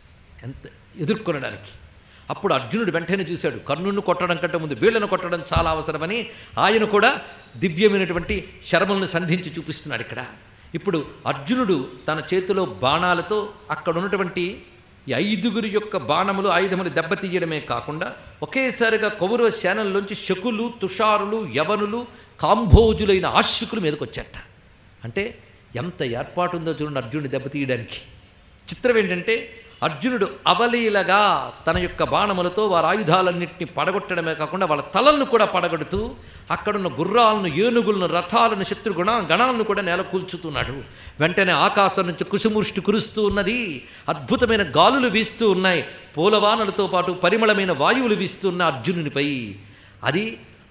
ఎంత ఎదుర్కొనడానికి అప్పుడు అర్జునుడు వెంటనే చూశాడు కర్ణుడిని కొట్టడం కంటే ముందు వీళ్ళను కొట్టడం చాలా అవసరమని ఆయన కూడా దివ్యమైనటువంటి శరములను సంధించి చూపిస్తున్నాడు ఇక్కడ ఇప్పుడు అర్జునుడు తన చేతిలో బాణాలతో అక్కడ ఉన్నటువంటి ఈ ఐదుగురి యొక్క బాణములు ఆయుధములు దెబ్బతీయడమే కాకుండా ఒకేసారిగా కౌరవ సేనల్లోంచి శకులు తుషారులు యవనులు కాంభోజులైన ఆశ్రికులు మీదకొచ్చారట అంటే ఎంత ఏర్పాటు ఉందో చూడండి అర్జునుడి దెబ్బతీయడానికి చిత్రం ఏంటంటే అర్జునుడు అవలీలగా తన యొక్క బాణములతో వారి ఆయుధాలన్నింటినీ పడగొట్టడమే కాకుండా వాళ్ళ తలలను కూడా పడగొడుతూ అక్కడున్న గుర్రాలను ఏనుగులను రథాలను శత్రుగుణ గణాలను కూడా నేల కూల్చుతున్నాడు వెంటనే ఆకాశం నుంచి కుసుముష్టి కురుస్తూ ఉన్నది అద్భుతమైన గాలులు వీస్తూ ఉన్నాయి పూలవానలతో పాటు పరిమళమైన వాయువులు వీస్తున్న అర్జునునిపై అది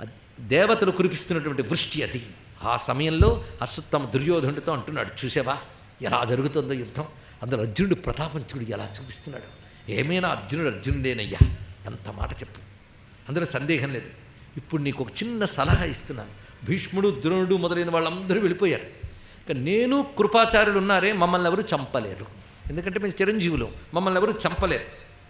దేవతలు కురిపిస్తున్నటువంటి వృష్టి అది ఆ సమయంలో అశ్వత్థమ దుర్యోధనుడితో అంటున్నాడు చూసావా ఎలా జరుగుతుందో యుద్ధం అందులో అర్జునుడు ప్రతాపం చూడు ఎలా చూపిస్తున్నాడు ఏమైనా అర్జునుడు అర్జునుడేనయ్యా ఎంత మాట చెప్పు అందులో సందేహం లేదు ఇప్పుడు నీకు ఒక చిన్న సలహా ఇస్తున్నాను భీష్ముడు ద్రోణుడు మొదలైన వాళ్ళందరూ వెళ్ళిపోయారు ఇక నేను కృపాచార్యులు ఉన్నారే మమ్మల్ని ఎవరు చంపలేరు ఎందుకంటే మేము చిరంజీవులు మమ్మల్ని ఎవరు చంపలేరు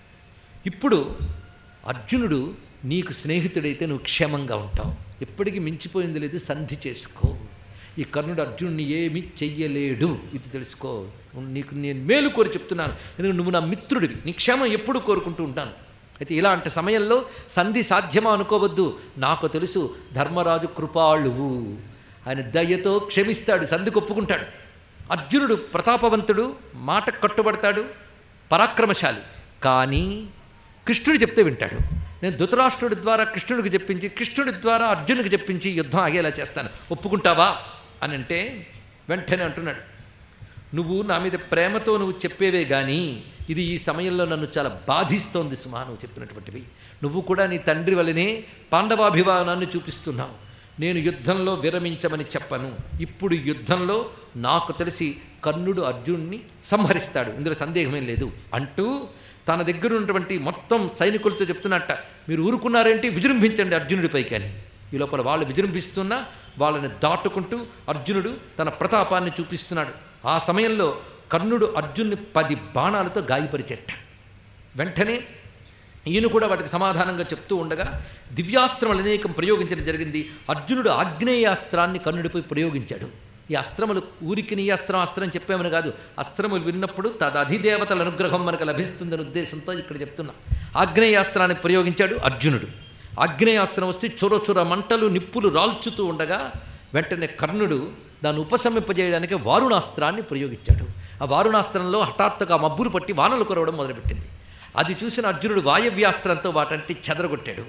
ఇప్పుడు అర్జునుడు నీకు స్నేహితుడైతే నువ్వు క్షేమంగా ఉంటావు ఎప్పటికీ మించిపోయింది లేదు సంధి చేసుకో ఈ కర్ణుడు అర్జునుడిని ఏమీ చెయ్యలేడు ఇది తెలుసుకో నీకు నేను మేలు కోరి చెప్తున్నాను ఎందుకంటే నువ్వు నా మిత్రుడివి నీ క్షేమం ఎప్పుడు కోరుకుంటూ ఉంటాను అయితే ఇలాంటి సమయంలో సంధి సాధ్యమా అనుకోవద్దు నాకు తెలుసు ధర్మరాజు కృపాళువు ఆయన దయతో క్షమిస్తాడు సంధికి ఒప్పుకుంటాడు అర్జునుడు ప్రతాపవంతుడు మాట కట్టుబడతాడు పరాక్రమశాలి కానీ కృష్ణుడు చెప్తే వింటాడు నేను ధృతరాష్ట్రుడి ద్వారా కృష్ణుడికి చెప్పించి కృష్ణుడి ద్వారా అర్జునుడికి చెప్పించి యుద్ధం ఆగేలా చేస్తాను ఒప్పుకుంటావా అని అంటే వెంటనే అంటున్నాడు నువ్వు నా మీద ప్రేమతో నువ్వు చెప్పేవే కానీ ఇది ఈ సమయంలో నన్ను చాలా బాధిస్తోంది సుమా నువ్వు చెప్పినటువంటివి నువ్వు కూడా నీ తండ్రి వలనే పాండవాభిమానాన్ని చూపిస్తున్నావు నేను యుద్ధంలో విరమించమని చెప్పను ఇప్పుడు యుద్ధంలో నాకు తెలిసి కర్ణుడు అర్జునుడిని సంహరిస్తాడు ఇందులో సందేహమేం లేదు అంటూ తన దగ్గర ఉన్నటువంటి మొత్తం సైనికులతో చెప్తున్నట్ట మీరు ఊరుకున్నారేంటి విజృంభించండి అర్జునుడిపైకి అని ఈ లోపల వాళ్ళు విజృంభిస్తున్నా వాళ్ళని దాటుకుంటూ అర్జునుడు తన ప్రతాపాన్ని చూపిస్తున్నాడు ఆ సమయంలో కర్ణుడు అర్జున్ని పది బాణాలతో గాయపరిచేట వెంటనే ఈయన కూడా వాటికి సమాధానంగా చెప్తూ ఉండగా దివ్యాస్త్రములు అనేకం ప్రయోగించడం జరిగింది అర్జునుడు ఆగ్నేయాస్త్రాన్ని కర్ణుడిపై ప్రయోగించాడు ఈ అస్త్రములు ఊరికి నీ అస్త్రం అస్త్రం చెప్పామని కాదు అస్త్రములు విన్నప్పుడు తదధిదేవతల అనుగ్రహం మనకు లభిస్తుందనే ఉద్దేశంతో ఇక్కడ చెప్తున్నా ఆగ్నేయాస్త్రాన్ని ప్రయోగించాడు అర్జునుడు ఆగ్నేయాస్త్రం వస్తే చొర చొర మంటలు నిప్పులు రాల్చుతూ ఉండగా వెంటనే కర్ణుడు దాన్ని ఉపశమింపజేయడానికి వారుణాస్త్రాన్ని ప్రయోగించాడు ఆ వారుణాస్త్రంలో హఠాత్తుగా మబ్బులు పట్టి వానలు కురవడం మొదలుపెట్టింది అది చూసిన అర్జునుడు వాయవ్యాస్త్రంతో వాటంటి చెదరగొట్టాడు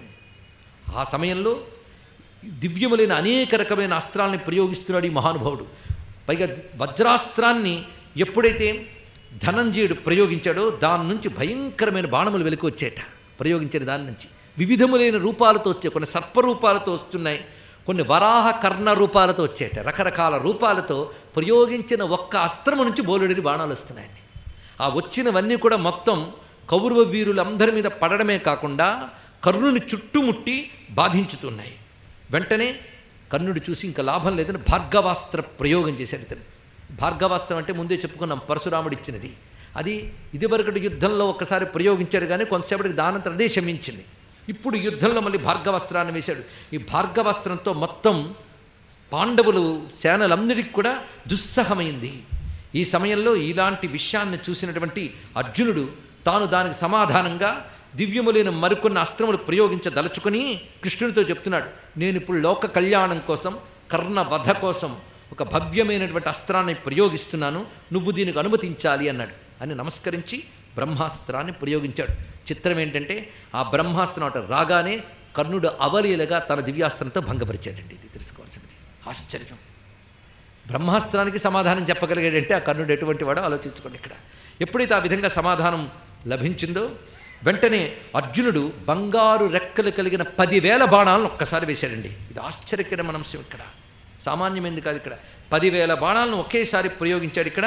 ఆ సమయంలో దివ్యములైన అనేక రకమైన అస్త్రాలని ప్రయోగిస్తున్నాడు ఈ మహానుభావుడు పైగా వజ్రాస్త్రాన్ని ఎప్పుడైతే ధనంజయుడు ప్రయోగించాడో దాని నుంచి భయంకరమైన బాణములు వెలికి వచ్చేట ప్రయోగించిన దాని నుంచి వివిధములైన రూపాలతో వచ్చే కొన్ని సర్పరూపాలతో వస్తున్నాయి కొన్ని వరాహ కర్ణ రూపాలతో వచ్చేట రకరకాల రూపాలతో ప్రయోగించిన ఒక్క అస్త్రము నుంచి బోలుడిని బాణాలు వస్తున్నాయండి ఆ వచ్చినవన్నీ కూడా మొత్తం కౌరవ వీరులందరి మీద పడడమే కాకుండా కర్ణుని చుట్టుముట్టి బాధించుతున్నాయి వెంటనే కర్ణుడు చూసి ఇంకా లాభం లేదని భార్గవాస్త్ర ప్రయోగం చేశాడు ఇతను భార్గవాస్త్రం అంటే ముందే చెప్పుకున్నాం పరశురాముడు ఇచ్చినది అది ఇదివరకటి యుద్ధంలో ఒక్కసారి ప్రయోగించాడు కానీ కొంతసేపటికి దానంతరం అదే శమించింది ఇప్పుడు యుద్ధంలో మళ్ళీ భార్గవాస్త్రాన్ని వేశాడు ఈ భార్గవాస్త్రంతో మొత్తం పాండవులు సేనలందరికీ కూడా దుస్సహమైంది ఈ సమయంలో ఇలాంటి విషయాన్ని చూసినటువంటి అర్జునుడు తాను దానికి సమాధానంగా దివ్యములైన మరికొన్ని అస్త్రములు ప్రయోగించదలుచుకొని కృష్ణుడితో చెప్తున్నాడు నేను ఇప్పుడు లోక కళ్యాణం కోసం కర్ణ వధ కోసం ఒక భవ్యమైనటువంటి అస్త్రాన్ని ప్రయోగిస్తున్నాను నువ్వు దీనికి అనుమతించాలి అన్నాడు అని నమస్కరించి బ్రహ్మాస్త్రాన్ని ప్రయోగించాడు చిత్రం ఏంటంటే ఆ బ్రహ్మాస్త్రం అటు రాగానే కర్ణుడు అవలీలగా తన దివ్యాస్త్రంతో భంగపరిచాడండి ఇది తెలుసుకోవాల్సినది ఆశ్చర్యం బ్రహ్మాస్త్రానికి సమాధానం చెప్పగలిగాడంటే ఆ కర్ణుడు ఎటువంటి వాడో ఆలోచించుకోండి ఇక్కడ ఎప్పుడైతే ఆ విధంగా సమాధానం లభించిందో వెంటనే అర్జునుడు బంగారు రెక్కలు కలిగిన పదివేల బాణాలను ఒక్కసారి వేశాడండి ఇది ఆశ్చర్యకరమైన అంశం ఇక్కడ సామాన్యమైంది కాదు ఇక్కడ పదివేల బాణాలను ఒకేసారి ప్రయోగించాడు ఇక్కడ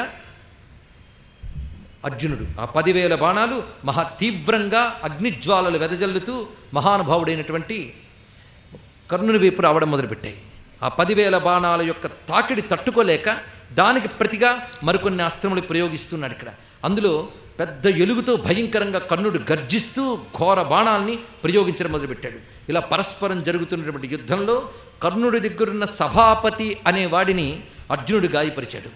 అర్జునుడు ఆ పదివేల బాణాలు మహా తీవ్రంగా అగ్నిజ్వాలలు వెదజల్లుతూ మహానుభావుడైనటువంటి కర్ణుని వైపు రావడం మొదలుపెట్టాయి ఆ పదివేల బాణాల యొక్క తాకిడి తట్టుకోలేక దానికి ప్రతిగా మరికొన్ని అస్త్రములు ప్రయోగిస్తున్నాడు ఇక్కడ అందులో పెద్ద ఎలుగుతో భయంకరంగా కర్ణుడు గర్జిస్తూ ఘోర బాణాల్ని ప్రయోగించడం మొదలుపెట్టాడు ఇలా పరస్పరం జరుగుతున్నటువంటి యుద్ధంలో కర్ణుడి దగ్గరున్న సభాపతి అనే వాడిని అర్జునుడు గాయపరిచాడు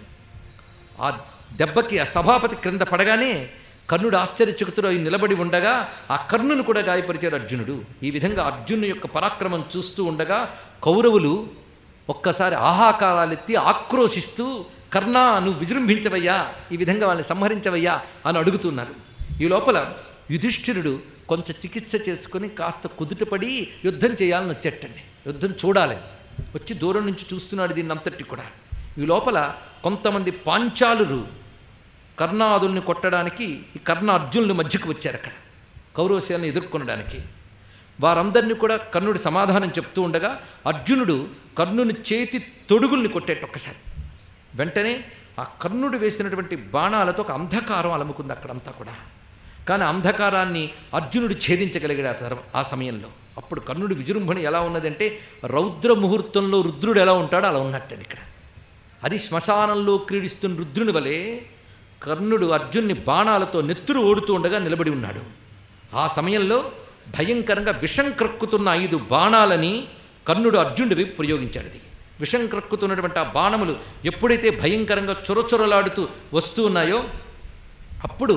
ఆ దెబ్బకి ఆ సభాపతి క్రింద పడగానే కర్ణుడు ఆశ్చర్యచకుతుడు నిలబడి ఉండగా ఆ కర్ణును కూడా గాయపరిచాడు అర్జునుడు ఈ విధంగా అర్జును యొక్క పరాక్రమం చూస్తూ ఉండగా కౌరవులు ఒక్కసారి ఆహాకారాలెత్తి ఆక్రోశిస్తూ కర్ణ నువ్వు విజృంభించవయ్యా ఈ విధంగా వాళ్ళని సంహరించవయ్యా అని అడుగుతున్నారు ఈ లోపల యుధిష్ఠిరుడు కొంచెం చికిత్స చేసుకొని కాస్త కుదుటపడి యుద్ధం చేయాలని వచ్చేటండి యుద్ధం చూడాలి వచ్చి దూరం నుంచి చూస్తున్నాడు దీన్ని అంతటి కూడా ఈ లోపల కొంతమంది పాంచాలురు కర్ణాదుల్ని కొట్టడానికి ఈ కర్ణ అర్జునుల మధ్యకు వచ్చారు అక్కడ కౌరవసేనను ఎదుర్కొనడానికి వారందరినీ కూడా కర్ణుడి సమాధానం చెప్తూ ఉండగా అర్జునుడు కర్ణుని చేతి తొడుగుల్ని కొట్టేట ఒక్కసారి వెంటనే ఆ కర్ణుడు వేసినటువంటి బాణాలతో ఒక అంధకారం అలముకుంది అక్కడంతా కూడా కానీ అంధకారాన్ని అర్జునుడు ఛేదించగలిగాడు ఆ తరం ఆ సమయంలో అప్పుడు కర్ణుడి విజృంభణ ఎలా ఉన్నదంటే రౌద్ర ముహూర్తంలో రుద్రుడు ఎలా ఉంటాడో అలా ఉన్నట్టండి ఇక్కడ అది శ్మశానంలో క్రీడిస్తున్న రుద్రుని వలె కర్ణుడు అర్జున్ని బాణాలతో నెత్తురు ఓడుతూ ఉండగా నిలబడి ఉన్నాడు ఆ సమయంలో భయంకరంగా విషం క్రక్కుతున్న ఐదు బాణాలని కర్ణుడు అర్జునుడి వైపు ప్రయోగించాడు అది విషం క్రక్కుతున్నటువంటి ఆ బాణములు ఎప్పుడైతే భయంకరంగా చొరచొరలాడుతూ వస్తూ ఉన్నాయో అప్పుడు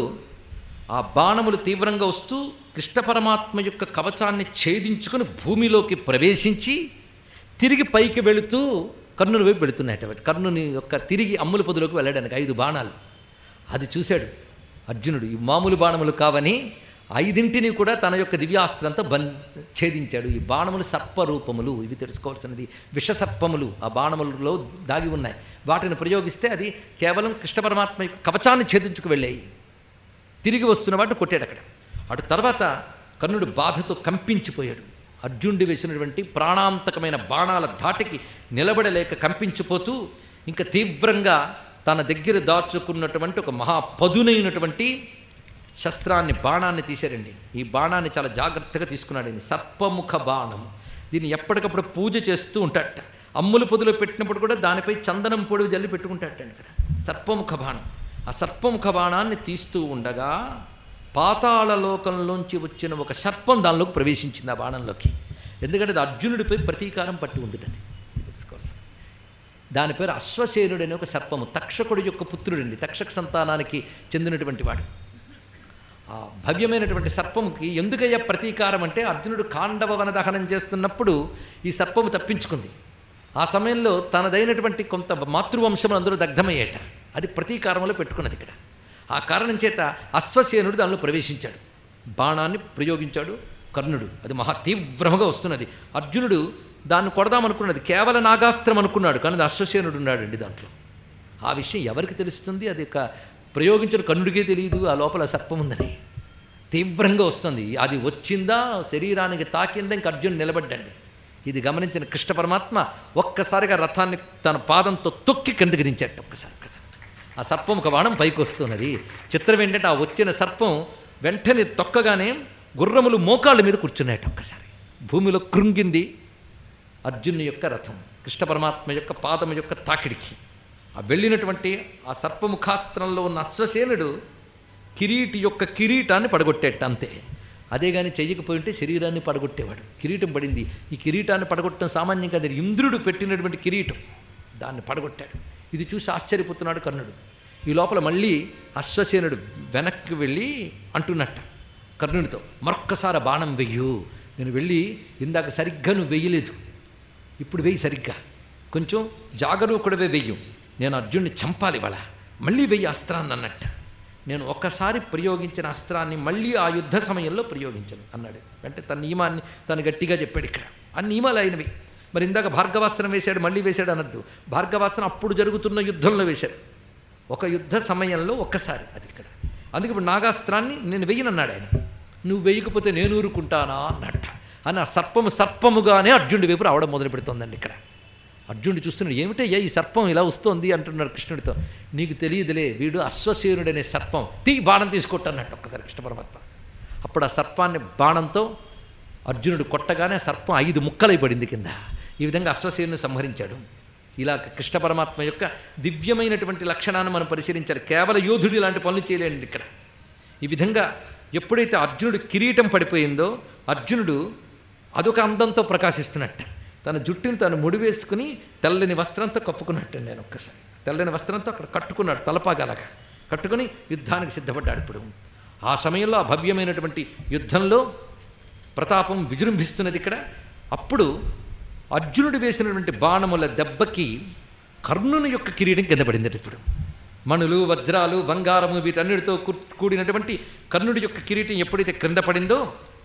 ఆ బాణములు తీవ్రంగా వస్తూ కృష్ణ పరమాత్మ యొక్క కవచాన్ని ఛేదించుకుని భూమిలోకి ప్రవేశించి తిరిగి పైకి వెళుతూ కర్ణుని వైపు వెళుతున్నాయట కర్ణుని యొక్క తిరిగి అమ్ముల పొదులోకి వెళ్ళడానికి ఐదు బాణాలు అది చూశాడు అర్జునుడు ఈ మామూలు బాణములు కావని ఐదింటిని కూడా తన యొక్క దివ్యాస్త్రంతో బన్ ఛేదించాడు ఈ బాణములు సర్పరూపములు ఇవి తెలుసుకోవాల్సినది విషసర్పములు ఆ బాణములలో దాగి ఉన్నాయి వాటిని ప్రయోగిస్తే అది కేవలం కృష్ణ పరమాత్మ యొక్క కవచాన్ని ఛేదించుకు వెళ్ళాయి తిరిగి వస్తున్న వాటిని కొట్టాడు అక్కడ అటు తర్వాత కర్ణుడు బాధతో కంపించిపోయాడు అర్జునుడి వేసినటువంటి ప్రాణాంతకమైన బాణాల ధాటికి నిలబడలేక కంపించిపోతూ ఇంకా తీవ్రంగా తన దగ్గర దాచుకున్నటువంటి ఒక మహా పదునైనటువంటి శస్త్రాన్ని బాణాన్ని తీశారండి ఈ బాణాన్ని చాలా జాగ్రత్తగా తీసుకున్నాడు ఇది సర్పముఖ బాణం దీన్ని ఎప్పటికప్పుడు పూజ చేస్తూ ఉంటాడట అమ్ముల పొదిలో పెట్టినప్పుడు కూడా దానిపై చందనం పొడి జల్లి పెట్టుకుంటాడటండి ఇక్కడ సర్పముఖ బాణం ఆ సర్పముఖ బాణాన్ని తీస్తూ ఉండగా పాతాళ లోకంలోంచి వచ్చిన ఒక సర్పం దానిలోకి ప్రవేశించింది ఆ బాణంలోకి ఎందుకంటే అది అర్జునుడిపై ప్రతీకారం పట్టి ఉంది అది తెలుసుకోవాల్సింది దాని పేరు అశ్వసేనుడు అనే ఒక సర్పము తక్షకుడి యొక్క పుత్రుడండి తక్షక సంతానానికి చెందినటువంటి వాడు ఆ భవ్యమైనటువంటి సర్పముకి ఎందుకయ్యా ప్రతీకారం అంటే అర్జునుడు కాండవ వన దహనం చేస్తున్నప్పుడు ఈ సర్పము తప్పించుకుంది ఆ సమయంలో తనదైనటువంటి కొంత మాతృవంశములు అందరూ దగ్ధమయ్యేట అది ప్రతీకారంలో పెట్టుకున్నది ఇక్కడ ఆ కారణం చేత అశ్వసేనుడు దానిలో ప్రవేశించాడు బాణాన్ని ప్రయోగించాడు కర్ణుడు అది మహా తీవ్రముగా వస్తున్నది అర్జునుడు దాన్ని కొడదామనుకున్నది కేవల నాగాస్త్రం అనుకున్నాడు కానీ అది అశ్వసేనుడు ఉన్నాడండి దాంట్లో ఆ విషయం ఎవరికి తెలుస్తుంది అది ఒక ప్రయోగించిన కన్నుడికే తెలియదు ఆ లోపల సర్పం ఉందని తీవ్రంగా వస్తుంది అది వచ్చిందా శరీరానికి తాకిందా ఇంక అర్జున్ నిలబడ్డండి ఇది గమనించిన కృష్ణ పరమాత్మ ఒక్కసారిగా రథాన్ని తన పాదంతో తొక్కి కిందకి దించాడు ఒక్కసారి ఒక్కసారి ఆ సర్పం ఒక బాణం పైకి వస్తున్నది చిత్రం ఏంటంటే ఆ వచ్చిన సర్పం వెంటనే తొక్కగానే గుర్రములు మోకాళ్ళ మీద కూర్చున్నాయట ఒక్కసారి భూమిలో కృంగింది అర్జునుని యొక్క రథం కృష్ణ పరమాత్మ యొక్క పాదం యొక్క తాకిడికి ఆ వెళ్ళినటువంటి ఆ సర్పముఖాస్త్రంలో ఉన్న అశ్వసేనుడు కిరీటి యొక్క కిరీటాన్ని పడగొట్టేట అంతే అదే కానీ చెయ్యకపోయి ఉంటే శరీరాన్ని పడగొట్టేవాడు కిరీటం పడింది ఈ కిరీటాన్ని పడగొట్టడం సామాన్యం కాదు ఇంద్రుడు పెట్టినటువంటి కిరీటం దాన్ని పడగొట్టాడు ఇది చూసి ఆశ్చర్యపోతున్నాడు కర్ణుడు ఈ లోపల మళ్ళీ అశ్వసేనుడు వెనక్కి వెళ్ళి అంటున్నట్ట కర్ణునితో మరొక్కసారి ఆ బాణం వెయ్యు నేను వెళ్ళి ఇందాక సరిగ్గా నువ్వు వెయ్యలేదు ఇప్పుడు వెయ్యి సరిగ్గా కొంచెం జాగరూకుడవే వెయ్యు నేను అర్జున్ని చంపాలి ఇవాళ మళ్ళీ వెయ్యి అస్త్రాన్ని అన్నట్ట నేను ఒక్కసారి ప్రయోగించిన అస్త్రాన్ని మళ్ళీ ఆ యుద్ధ సమయంలో ప్రయోగించను అన్నాడు అంటే తన నియమాన్ని తను గట్టిగా చెప్పాడు ఇక్కడ ఆ నియమాలు అయినవి మరి ఇందాక భార్గవాస్త్రం వేశాడు మళ్ళీ వేశాడు అనద్దు భార్గవాస్త్రం అప్పుడు జరుగుతున్న యుద్ధంలో వేశాడు ఒక యుద్ధ సమయంలో ఒక్కసారి అది ఇక్కడ అందుకే ఇప్పుడు నాగాస్త్రాన్ని నేను వెయ్యనన్నాడు ఆయన నువ్వు వేయకపోతే నేను ఊరుకుంటానా అన్నట్ట అని ఆ సర్పము సర్పముగానే అర్జునుడి వైపు రావడం మొదలు పెడుతోందండి ఇక్కడ అర్జునుడు చూస్తున్నాడు ఏమిటయ్యా ఈ సర్పం ఇలా వస్తోంది అంటున్నాడు కృష్ణుడితో నీకు తెలియదులే వీడు అశ్వసేనుడనే సర్పం తీ బాణం తీసుకొట్టన్నట్టు ఒక్కసారి కృష్ణ పరమాత్మ అప్పుడు ఆ సర్పాన్ని బాణంతో అర్జునుడు కొట్టగానే ఆ సర్పం ఐదు ముక్కలై పడింది కింద ఈ విధంగా అశ్వసేనుని సంహరించాడు ఇలా కృష్ణ పరమాత్మ యొక్క దివ్యమైనటువంటి లక్షణాన్ని మనం పరిశీలించాలి కేవల యోధుడు ఇలాంటి పనులు చేయలేండి ఇక్కడ ఈ విధంగా ఎప్పుడైతే అర్జునుడు కిరీటం పడిపోయిందో అర్జునుడు అదొక అందంతో ప్రకాశిస్తున్నట్ట తన జుట్టుని తను ముడివేసుకుని తెల్లని వస్త్రంతో కప్పుకున్నట్టు నేను ఒక్కసారి తెల్లని వస్త్రంతో అక్కడ కట్టుకున్నాడు తలపాగలగా కట్టుకుని యుద్ధానికి సిద్ధపడ్డాడు ఇప్పుడు ఆ సమయంలో ఆ భవ్యమైనటువంటి యుద్ధంలో ప్రతాపం విజృంభిస్తున్నది ఇక్కడ అప్పుడు అర్జునుడు వేసినటువంటి బాణముల దెబ్బకి కర్ణుని యొక్క కిరీటం కింద పడింది ఇప్పుడు మణులు వజ్రాలు బంగారము వీటన్నిటితో కూ- కూడినటువంటి కర్ణుడి యొక్క కిరీటం ఎప్పుడైతే క్రింద పడిందో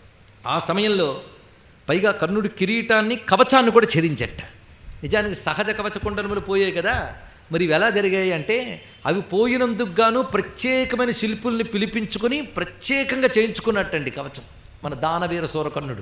ఆ సమయంలో పైగా కర్ణుడి కిరీటాన్ని కవచాన్ని కూడా ఛేదించట నిజానికి సహజ కవచ కుండలములు పోయాయి కదా మరి ఇవి ఎలా జరిగాయి అంటే అవి పోయినందుకు గాను ప్రత్యేకమైన శిల్పుల్ని పిలిపించుకొని ప్రత్యేకంగా చేయించుకున్నట్టండి కవచం మన దానవీర సూరకర్ణుడు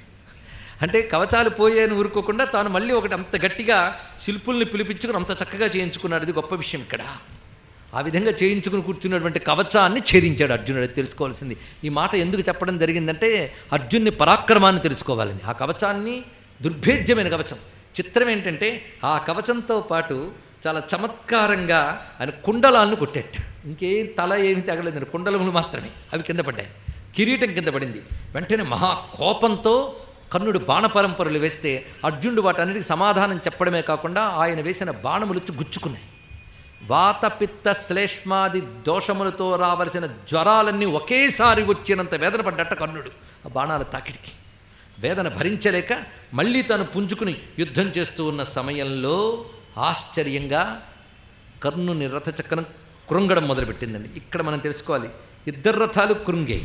అంటే కవచాలు పోయాయని ఊరుకోకుండా తాను మళ్ళీ ఒకటి అంత గట్టిగా శిల్పుల్ని పిలిపించుకుని అంత చక్కగా చేయించుకున్నాడు ఇది గొప్ప విషయం ఇక్కడ ఆ విధంగా చేయించుకుని కూర్చున్నటువంటి కవచాన్ని ఛేదించాడు అర్జునుడు అది తెలుసుకోవాల్సింది ఈ మాట ఎందుకు చెప్పడం జరిగిందంటే అర్జున్ని పరాక్రమాన్ని తెలుసుకోవాలని ఆ కవచాన్ని దుర్భేద్యమైన కవచం చిత్రం ఏంటంటే ఆ కవచంతో పాటు చాలా చమత్కారంగా ఆయన కుండలాలను కొట్టేట ఇంకేం తల ఏమి తగలేదు కుండలములు మాత్రమే అవి కింద పడ్డాయి కిరీటం కింద పడింది వెంటనే మహా కోపంతో కర్ణుడు బాణపరంపరలు వేస్తే అర్జునుడు వాటన్నిటికి సమాధానం చెప్పడమే కాకుండా ఆయన వేసిన బాణములుచ్చి గుచ్చుకున్నాయి వాత పిత్త శ్లేష్మాది దోషములతో రావలసిన జ్వరాలన్నీ ఒకేసారి వచ్చినంత వేదన పడ్డట్ట కర్ణుడు ఆ బాణాల తాకిడికి వేదన భరించలేక మళ్ళీ తను పుంజుకుని యుద్ధం చేస్తూ ఉన్న సమయంలో ఆశ్చర్యంగా కర్ణుని రథచక్రం కృంగడం మొదలుపెట్టిందండి ఇక్కడ మనం తెలుసుకోవాలి ఇద్దరు రథాలు కృంగాయి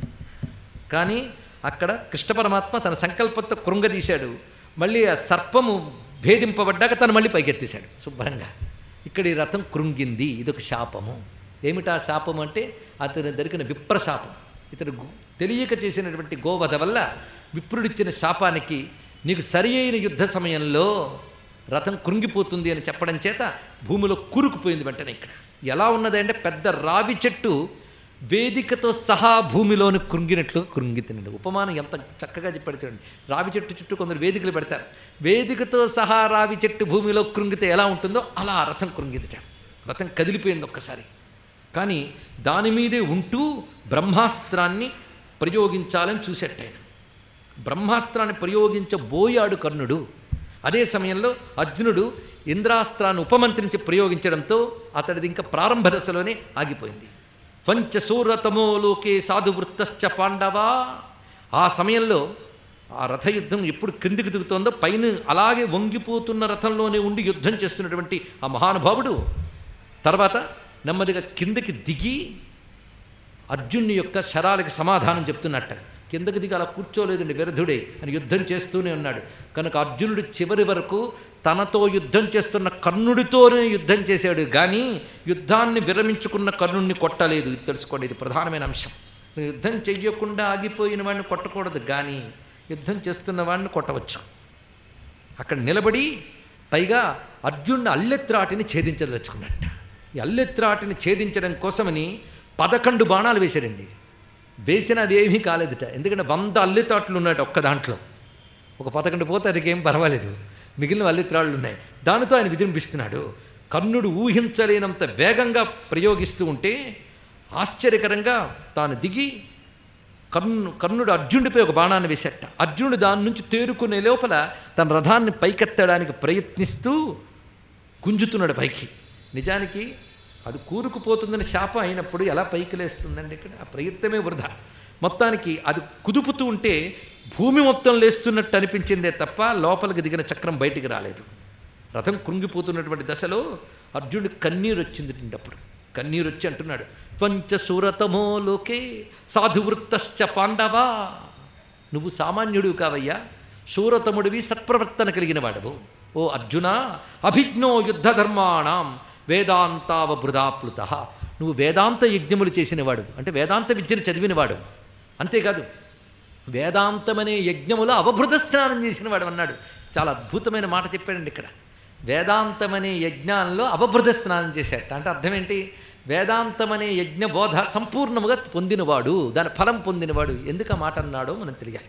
కానీ అక్కడ కృష్ణ పరమాత్మ తన సంకల్పంతో కృంగదీశాడు మళ్ళీ ఆ సర్పము భేదింపబడ్డాక తను మళ్ళీ పైకెత్తేశాడు శుభ్రంగా ఇక్కడ ఈ రథం కృంగింది ఇదొక శాపము ఏమిటా శాపం అంటే అతని దొరికిన విప్రశాపం ఇతడు గు- తెలియక చేసినటువంటి గోవధ వల్ల విప్రుడిచ్చిన శాపానికి నీకు సరి అయిన యుద్ధ సమయంలో రథం కృంగిపోతుంది అని చెప్పడం చేత భూమిలో కూరుకుపోయింది వెంటనే ఇక్కడ ఎలా ఉన్నది అంటే పెద్ద రావి చెట్టు వేదికతో సహా భూమిలోని కృంగినట్లు కృంగి తినండి ఉపమానం ఎంత చక్కగా చెప్పాడు చూడండి రావి చెట్టు చుట్టూ కొందరు వేదికలు పెడతారు వేదికతో సహా రావి చెట్టు భూమిలో కృంగితే ఎలా ఉంటుందో అలా ఆ రథం కృంగిదిట రథం కదిలిపోయింది ఒక్కసారి కానీ దాని మీదే ఉంటూ బ్రహ్మాస్త్రాన్ని ప్రయోగించాలని చూసేట ఆయన బ్రహ్మాస్త్రాన్ని ప్రయోగించబోయాడు కర్ణుడు అదే సమయంలో అర్జునుడు ఇంద్రాస్త్రాన్ని ఉపమంత్రించి ప్రయోగించడంతో అతడిది ఇంకా ప్రారంభ దశలోనే ఆగిపోయింది పంచసూరతమో లోకే సాధువృత్తశ్చ పాండవా ఆ సమయంలో ఆ రథయుద్ధం ఎప్పుడు క్రిందికి దిగుతోందో పైన అలాగే వంగిపోతున్న రథంలోనే ఉండి యుద్ధం చేస్తున్నటువంటి ఆ మహానుభావుడు తర్వాత నెమ్మదిగా కిందకి దిగి అర్జునుని యొక్క శరాలకి సమాధానం చెప్తున్నట్ట కిందకి దిగి అలా కూర్చోలేదండి విరధుడే అని యుద్ధం చేస్తూనే ఉన్నాడు కనుక అర్జునుడు చివరి వరకు తనతో యుద్ధం చేస్తున్న కర్ణుడితోనే యుద్ధం చేశాడు కానీ యుద్ధాన్ని విరమించుకున్న కర్ణుడిని కొట్టలేదు ఇది తెలుసుకోండి ఇది ప్రధానమైన అంశం యుద్ధం చెయ్యకుండా ఆగిపోయిన వాడిని కొట్టకూడదు కానీ యుద్ధం చేస్తున్న వాడిని కొట్టవచ్చు అక్కడ నిలబడి పైగా అర్జునుడు అల్లెత్రాటిని ఛేదించదలుచుకున్నట్ట ఈ అల్లెత్రాటిని ఛేదించడం కోసమని పదకొండు బాణాలు వేశారండి వేసిన అది ఏమీ కాలేదుట ఎందుకంటే వంద అల్లెత్రాట్లు ఉన్నాయట ఒక్క దాంట్లో ఒక పదకొండు పోతే అదికి ఏం పర్వాలేదు మిగిలిన అల్లెత్రాళ్ళు ఉన్నాయి దానితో ఆయన విజృంభిస్తున్నాడు కర్ణుడు ఊహించలేనంత వేగంగా ప్రయోగిస్తూ ఉంటే ఆశ్చర్యకరంగా తాను దిగి కర్ణు కర్ణుడు అర్జునుడిపై ఒక బాణాన్ని వేసేట అర్జునుడు దాని నుంచి తేరుకునే లోపల తన రథాన్ని పైకెత్తడానికి ప్రయత్నిస్తూ గుంజుతున్నాడు పైకి నిజానికి అది కూరుకుపోతుందని శాపం అయినప్పుడు ఎలా పైకి లేస్తుందండి ఇక్కడ ఆ ప్రయత్నమే వృధా మొత్తానికి అది కుదుపుతూ ఉంటే భూమి మొత్తం లేస్తున్నట్టు అనిపించిందే తప్ప లోపలికి దిగిన చక్రం బయటికి రాలేదు రథం కృంగిపోతున్నటువంటి దశలో అర్జునుడు కన్నీరు వచ్చింది అప్పుడు కన్నీరు వచ్చి అంటున్నాడు త్వంచ సూరతమో లోకే సాధువృత్తశ్చ పాండవా నువ్వు సామాన్యుడు కావయ్యా శూరతముడివి సత్ప్రవర్తన కలిగిన వాడవు ఓ అర్జున అభిజ్ఞో యుద్ధ ధర్మాణం వేదాంతావభృదాప్లుత నువ్వు వేదాంత యజ్ఞములు చేసినవాడు అంటే వేదాంత విద్యను చదివినవాడు అంతేకాదు వేదాంతమనే యజ్ఞములో అవభృత స్నానం చేసినవాడు అన్నాడు చాలా అద్భుతమైన మాట చెప్పాడండి ఇక్కడ వేదాంతమనే యజ్ఞాల్లో అవభృత స్నానం చేశాట అంటే అర్థం ఏంటి వేదాంతమనే యజ్ఞ బోధ సంపూర్ణముగా పొందినవాడు దాని ఫలం పొందినవాడు ఎందుకు ఆ మాట అన్నాడో మనం తెలియాలి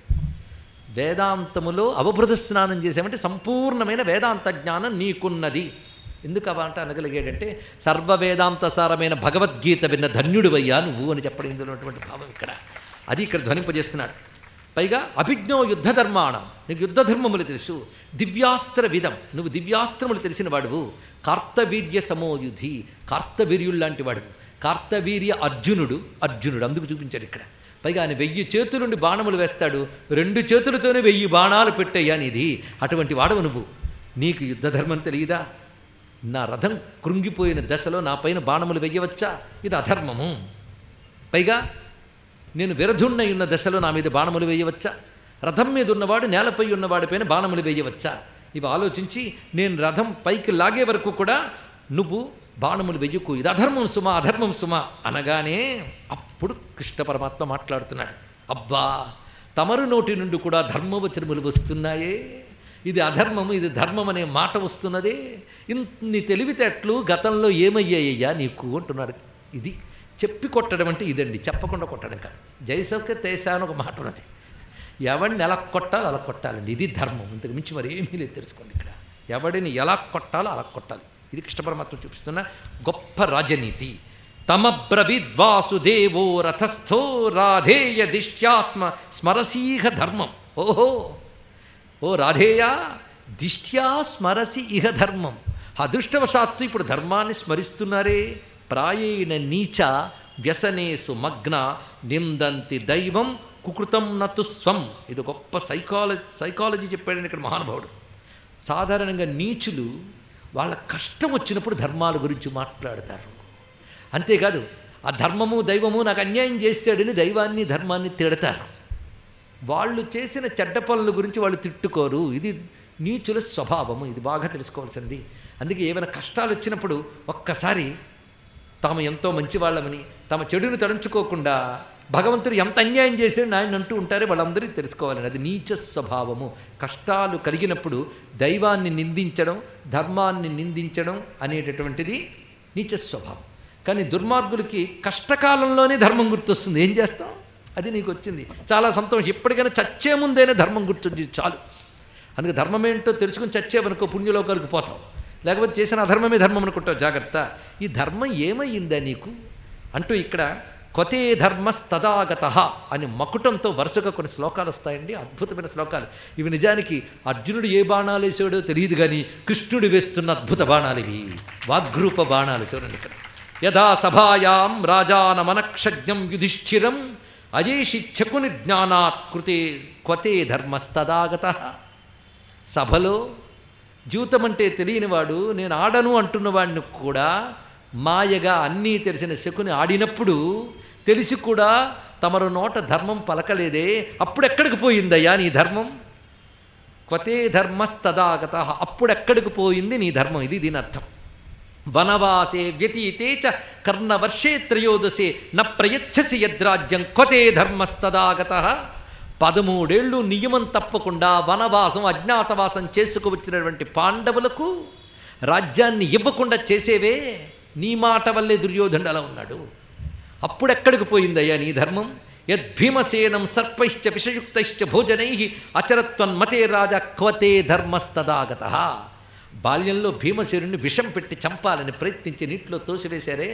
వేదాంతములో అవభృత స్నానం చేసామంటే సంపూర్ణమైన వేదాంత జ్ఞానం నీకున్నది ఎందుకు అవ అంటే అనగలిగాడంటే సర్వ వేదాంత సారమైన భగవద్గీత విన్న ధన్యుడివయ్యా నువ్వు అని చెప్పడం ఇందులో ఉన్నటువంటి భావం ఇక్కడ అది ఇక్కడ ధ్వనింపజేస్తున్నాడు పైగా అభిజ్ఞో యుద్ధ ధర్మాణం నీకు యుద్ధ ధర్మములు తెలుసు దివ్యాస్త్ర విధం నువ్వు దివ్యాస్త్రములు తెలిసిన వాడువు కార్తవీర్య సమోయుధి కార్తవీర్యుడు లాంటి వాడువు కార్తవీర్య అర్జునుడు అర్జునుడు అందుకు చూపించాడు ఇక్కడ పైగా ఆయన వెయ్యి చేతులుండి బాణములు వేస్తాడు రెండు చేతులతోనే వెయ్యి బాణాలు పెట్టయ్యా నీది అటువంటి వాడవు నువ్వు నీకు యుద్ధ ధర్మం తెలియదా నా రథం కృంగిపోయిన దశలో నా పైన బాణములు వెయ్యవచ్చా ఇది అధర్మము పైగా నేను విరధున్నై ఉన్న దశలో నా మీద బాణములు వేయవచ్చా రథం మీద ఉన్నవాడు నేలపై ఉన్నవాడిపైన బాణములు వేయవచ్చా ఇవి ఆలోచించి నేను రథం పైకి లాగే వరకు కూడా నువ్వు బాణములు వెయ్యకు ఇది అధర్మం సుమా అధర్మం సుమా అనగానే అప్పుడు కృష్ణ పరమాత్మ మాట్లాడుతున్నాడు అబ్బా తమరు నోటి నుండి కూడా ధర్మవచనములు వస్తున్నాయే ఇది అధర్మము ఇది ధర్మం అనే మాట వస్తున్నదే ఇన్ని తెలివితేటలు గతంలో ఏమయ్యాయ్యా నీకు అంటున్నాడు ఇది చెప్పి కొట్టడం అంటే ఇదండి చెప్పకుండా కొట్టడం కాదు జయసౌఖ్య తేస అని ఒక మాట ఉన్నది ఎవడిని ఎలా కొట్టాలో అలా కొట్టాలండి ఇది ధర్మం ఇంతకు మించి మరి ఏమీ లేదు తెలుసుకోండి ఇక్కడ ఎవడిని ఎలా కొట్టాలో అలా కొట్టాలి ఇది కృష్ణ పరమాత్మ చూపిస్తున్న గొప్ప రాజనీతి తమబ్రవిద్వాసుదేవో రథస్థో రాధేయ దిష్ట్యాస్మ స్మరసీహ ధర్మం ఓహో ఓ రాధేయ దిష్ట్యా స్మరసి ఇహ ధర్మం అదృష్టవశాత్తు ఇప్పుడు ధర్మాన్ని స్మరిస్తున్నారే ప్రాయేణ నీచ వ్యసనేసు మగ్న నిందంతి దైవం కుకృతం నతు స్వం ఇది గొప్ప సైకాలజీ సైకాలజీ చెప్పాడని ఇక్కడ మహానుభావుడు సాధారణంగా నీచులు వాళ్ళ కష్టం వచ్చినప్పుడు ధర్మాల గురించి మాట్లాడతారు అంతేకాదు ఆ ధర్మము దైవము నాకు అన్యాయం చేస్తాడని దైవాన్ని ధర్మాన్ని తిడతారు వాళ్ళు చేసిన చెడ్డ పనుల గురించి వాళ్ళు తిట్టుకోరు ఇది నీచుల స్వభావము ఇది బాగా తెలుసుకోవాల్సింది అందుకే ఏమైనా కష్టాలు వచ్చినప్పుడు ఒక్కసారి తాము ఎంతో మంచివాళ్ళమని తమ చెడును తలంచుకోకుండా భగవంతుడు ఎంత అన్యాయం చేశాడు ఆయన అంటూ ఉంటారే వాళ్ళందరికీ తెలుసుకోవాలని అది నీచ స్వభావము కష్టాలు కలిగినప్పుడు దైవాన్ని నిందించడం ధర్మాన్ని నిందించడం అనేటటువంటిది నీచ స్వభావం కానీ దుర్మార్గులకి కష్టకాలంలోనే ధర్మం గుర్తొస్తుంది ఏం చేస్తాం అది నీకు వచ్చింది చాలా సంతోషం ఎప్పటికైనా చచ్చే ముందైనా ధర్మం గుర్తుంది చాలు అందుకే ధర్మం ఏంటో తెలుసుకుని చచ్చేవనుకో పుణ్యలోకాలకు పోతాం లేకపోతే చేసిన అధర్మమే ధర్మం అనుకుంటావు జాగ్రత్త ఈ ధర్మం ఏమయ్యిందా నీకు అంటూ ఇక్కడ కొతే ధర్మస్తదాగత అని మకుటంతో వరుసగా కొన్ని శ్లోకాలు వస్తాయండి అద్భుతమైన శ్లోకాలు ఇవి నిజానికి అర్జునుడు ఏ బాణాలు వేసాడో తెలియదు కానీ కృష్ణుడు వేస్తున్న అద్భుత బాణాలు ఇవి వాగ్రూప బాణాలు చూడండి ఇక్కడ యథా సభాయాం రాజానమనక్షజ్ఞం యుధిష్ఠిరం అజేషి చకుని జ్ఞానాత్ కృతే క్వతే ధర్మస్తదాగత సభలో జీవితం అంటే తెలియనివాడు నేను ఆడను అంటున్నవాడిని కూడా మాయగా అన్నీ తెలిసిన శకుని ఆడినప్పుడు తెలిసి కూడా తమరు నోట ధర్మం పలకలేదే అప్పుడు ఎక్కడికి పోయిందయ్యా నీ ధర్మం క్వతే ధర్మస్తదాగత అప్పుడెక్కడికి పోయింది నీ ధర్మం ఇది దీని అర్థం వనవాసే వ్యతీతే చ కర్ణవర్షే త్రయోదశే న ప్రయచ్చసి యద్రాజ్యం క్వతే ధర్మస్తదాగత పదమూడేళ్ళు నియమం తప్పకుండా వనవాసం అజ్ఞాతవాసం చేసుకువచ్చినటువంటి పాండవులకు రాజ్యాన్ని ఇవ్వకుండా చేసేవే నీ మాట వల్లే దుర్యోధనుడు అలా ఉన్నాడు అప్పుడెక్కడికి పోయిందయ్యా నీ ధర్మం యద్భీమసేనం సర్పైశ్చ విషయుక్తైశ్చ భోజనై అచరత్వన్మతే రాజా క్వతే ధర్మస్తదాగత బాల్యంలో భీమసేనుని విషం పెట్టి చంపాలని ప్రయత్నించి నీటిలో తోసివేశారే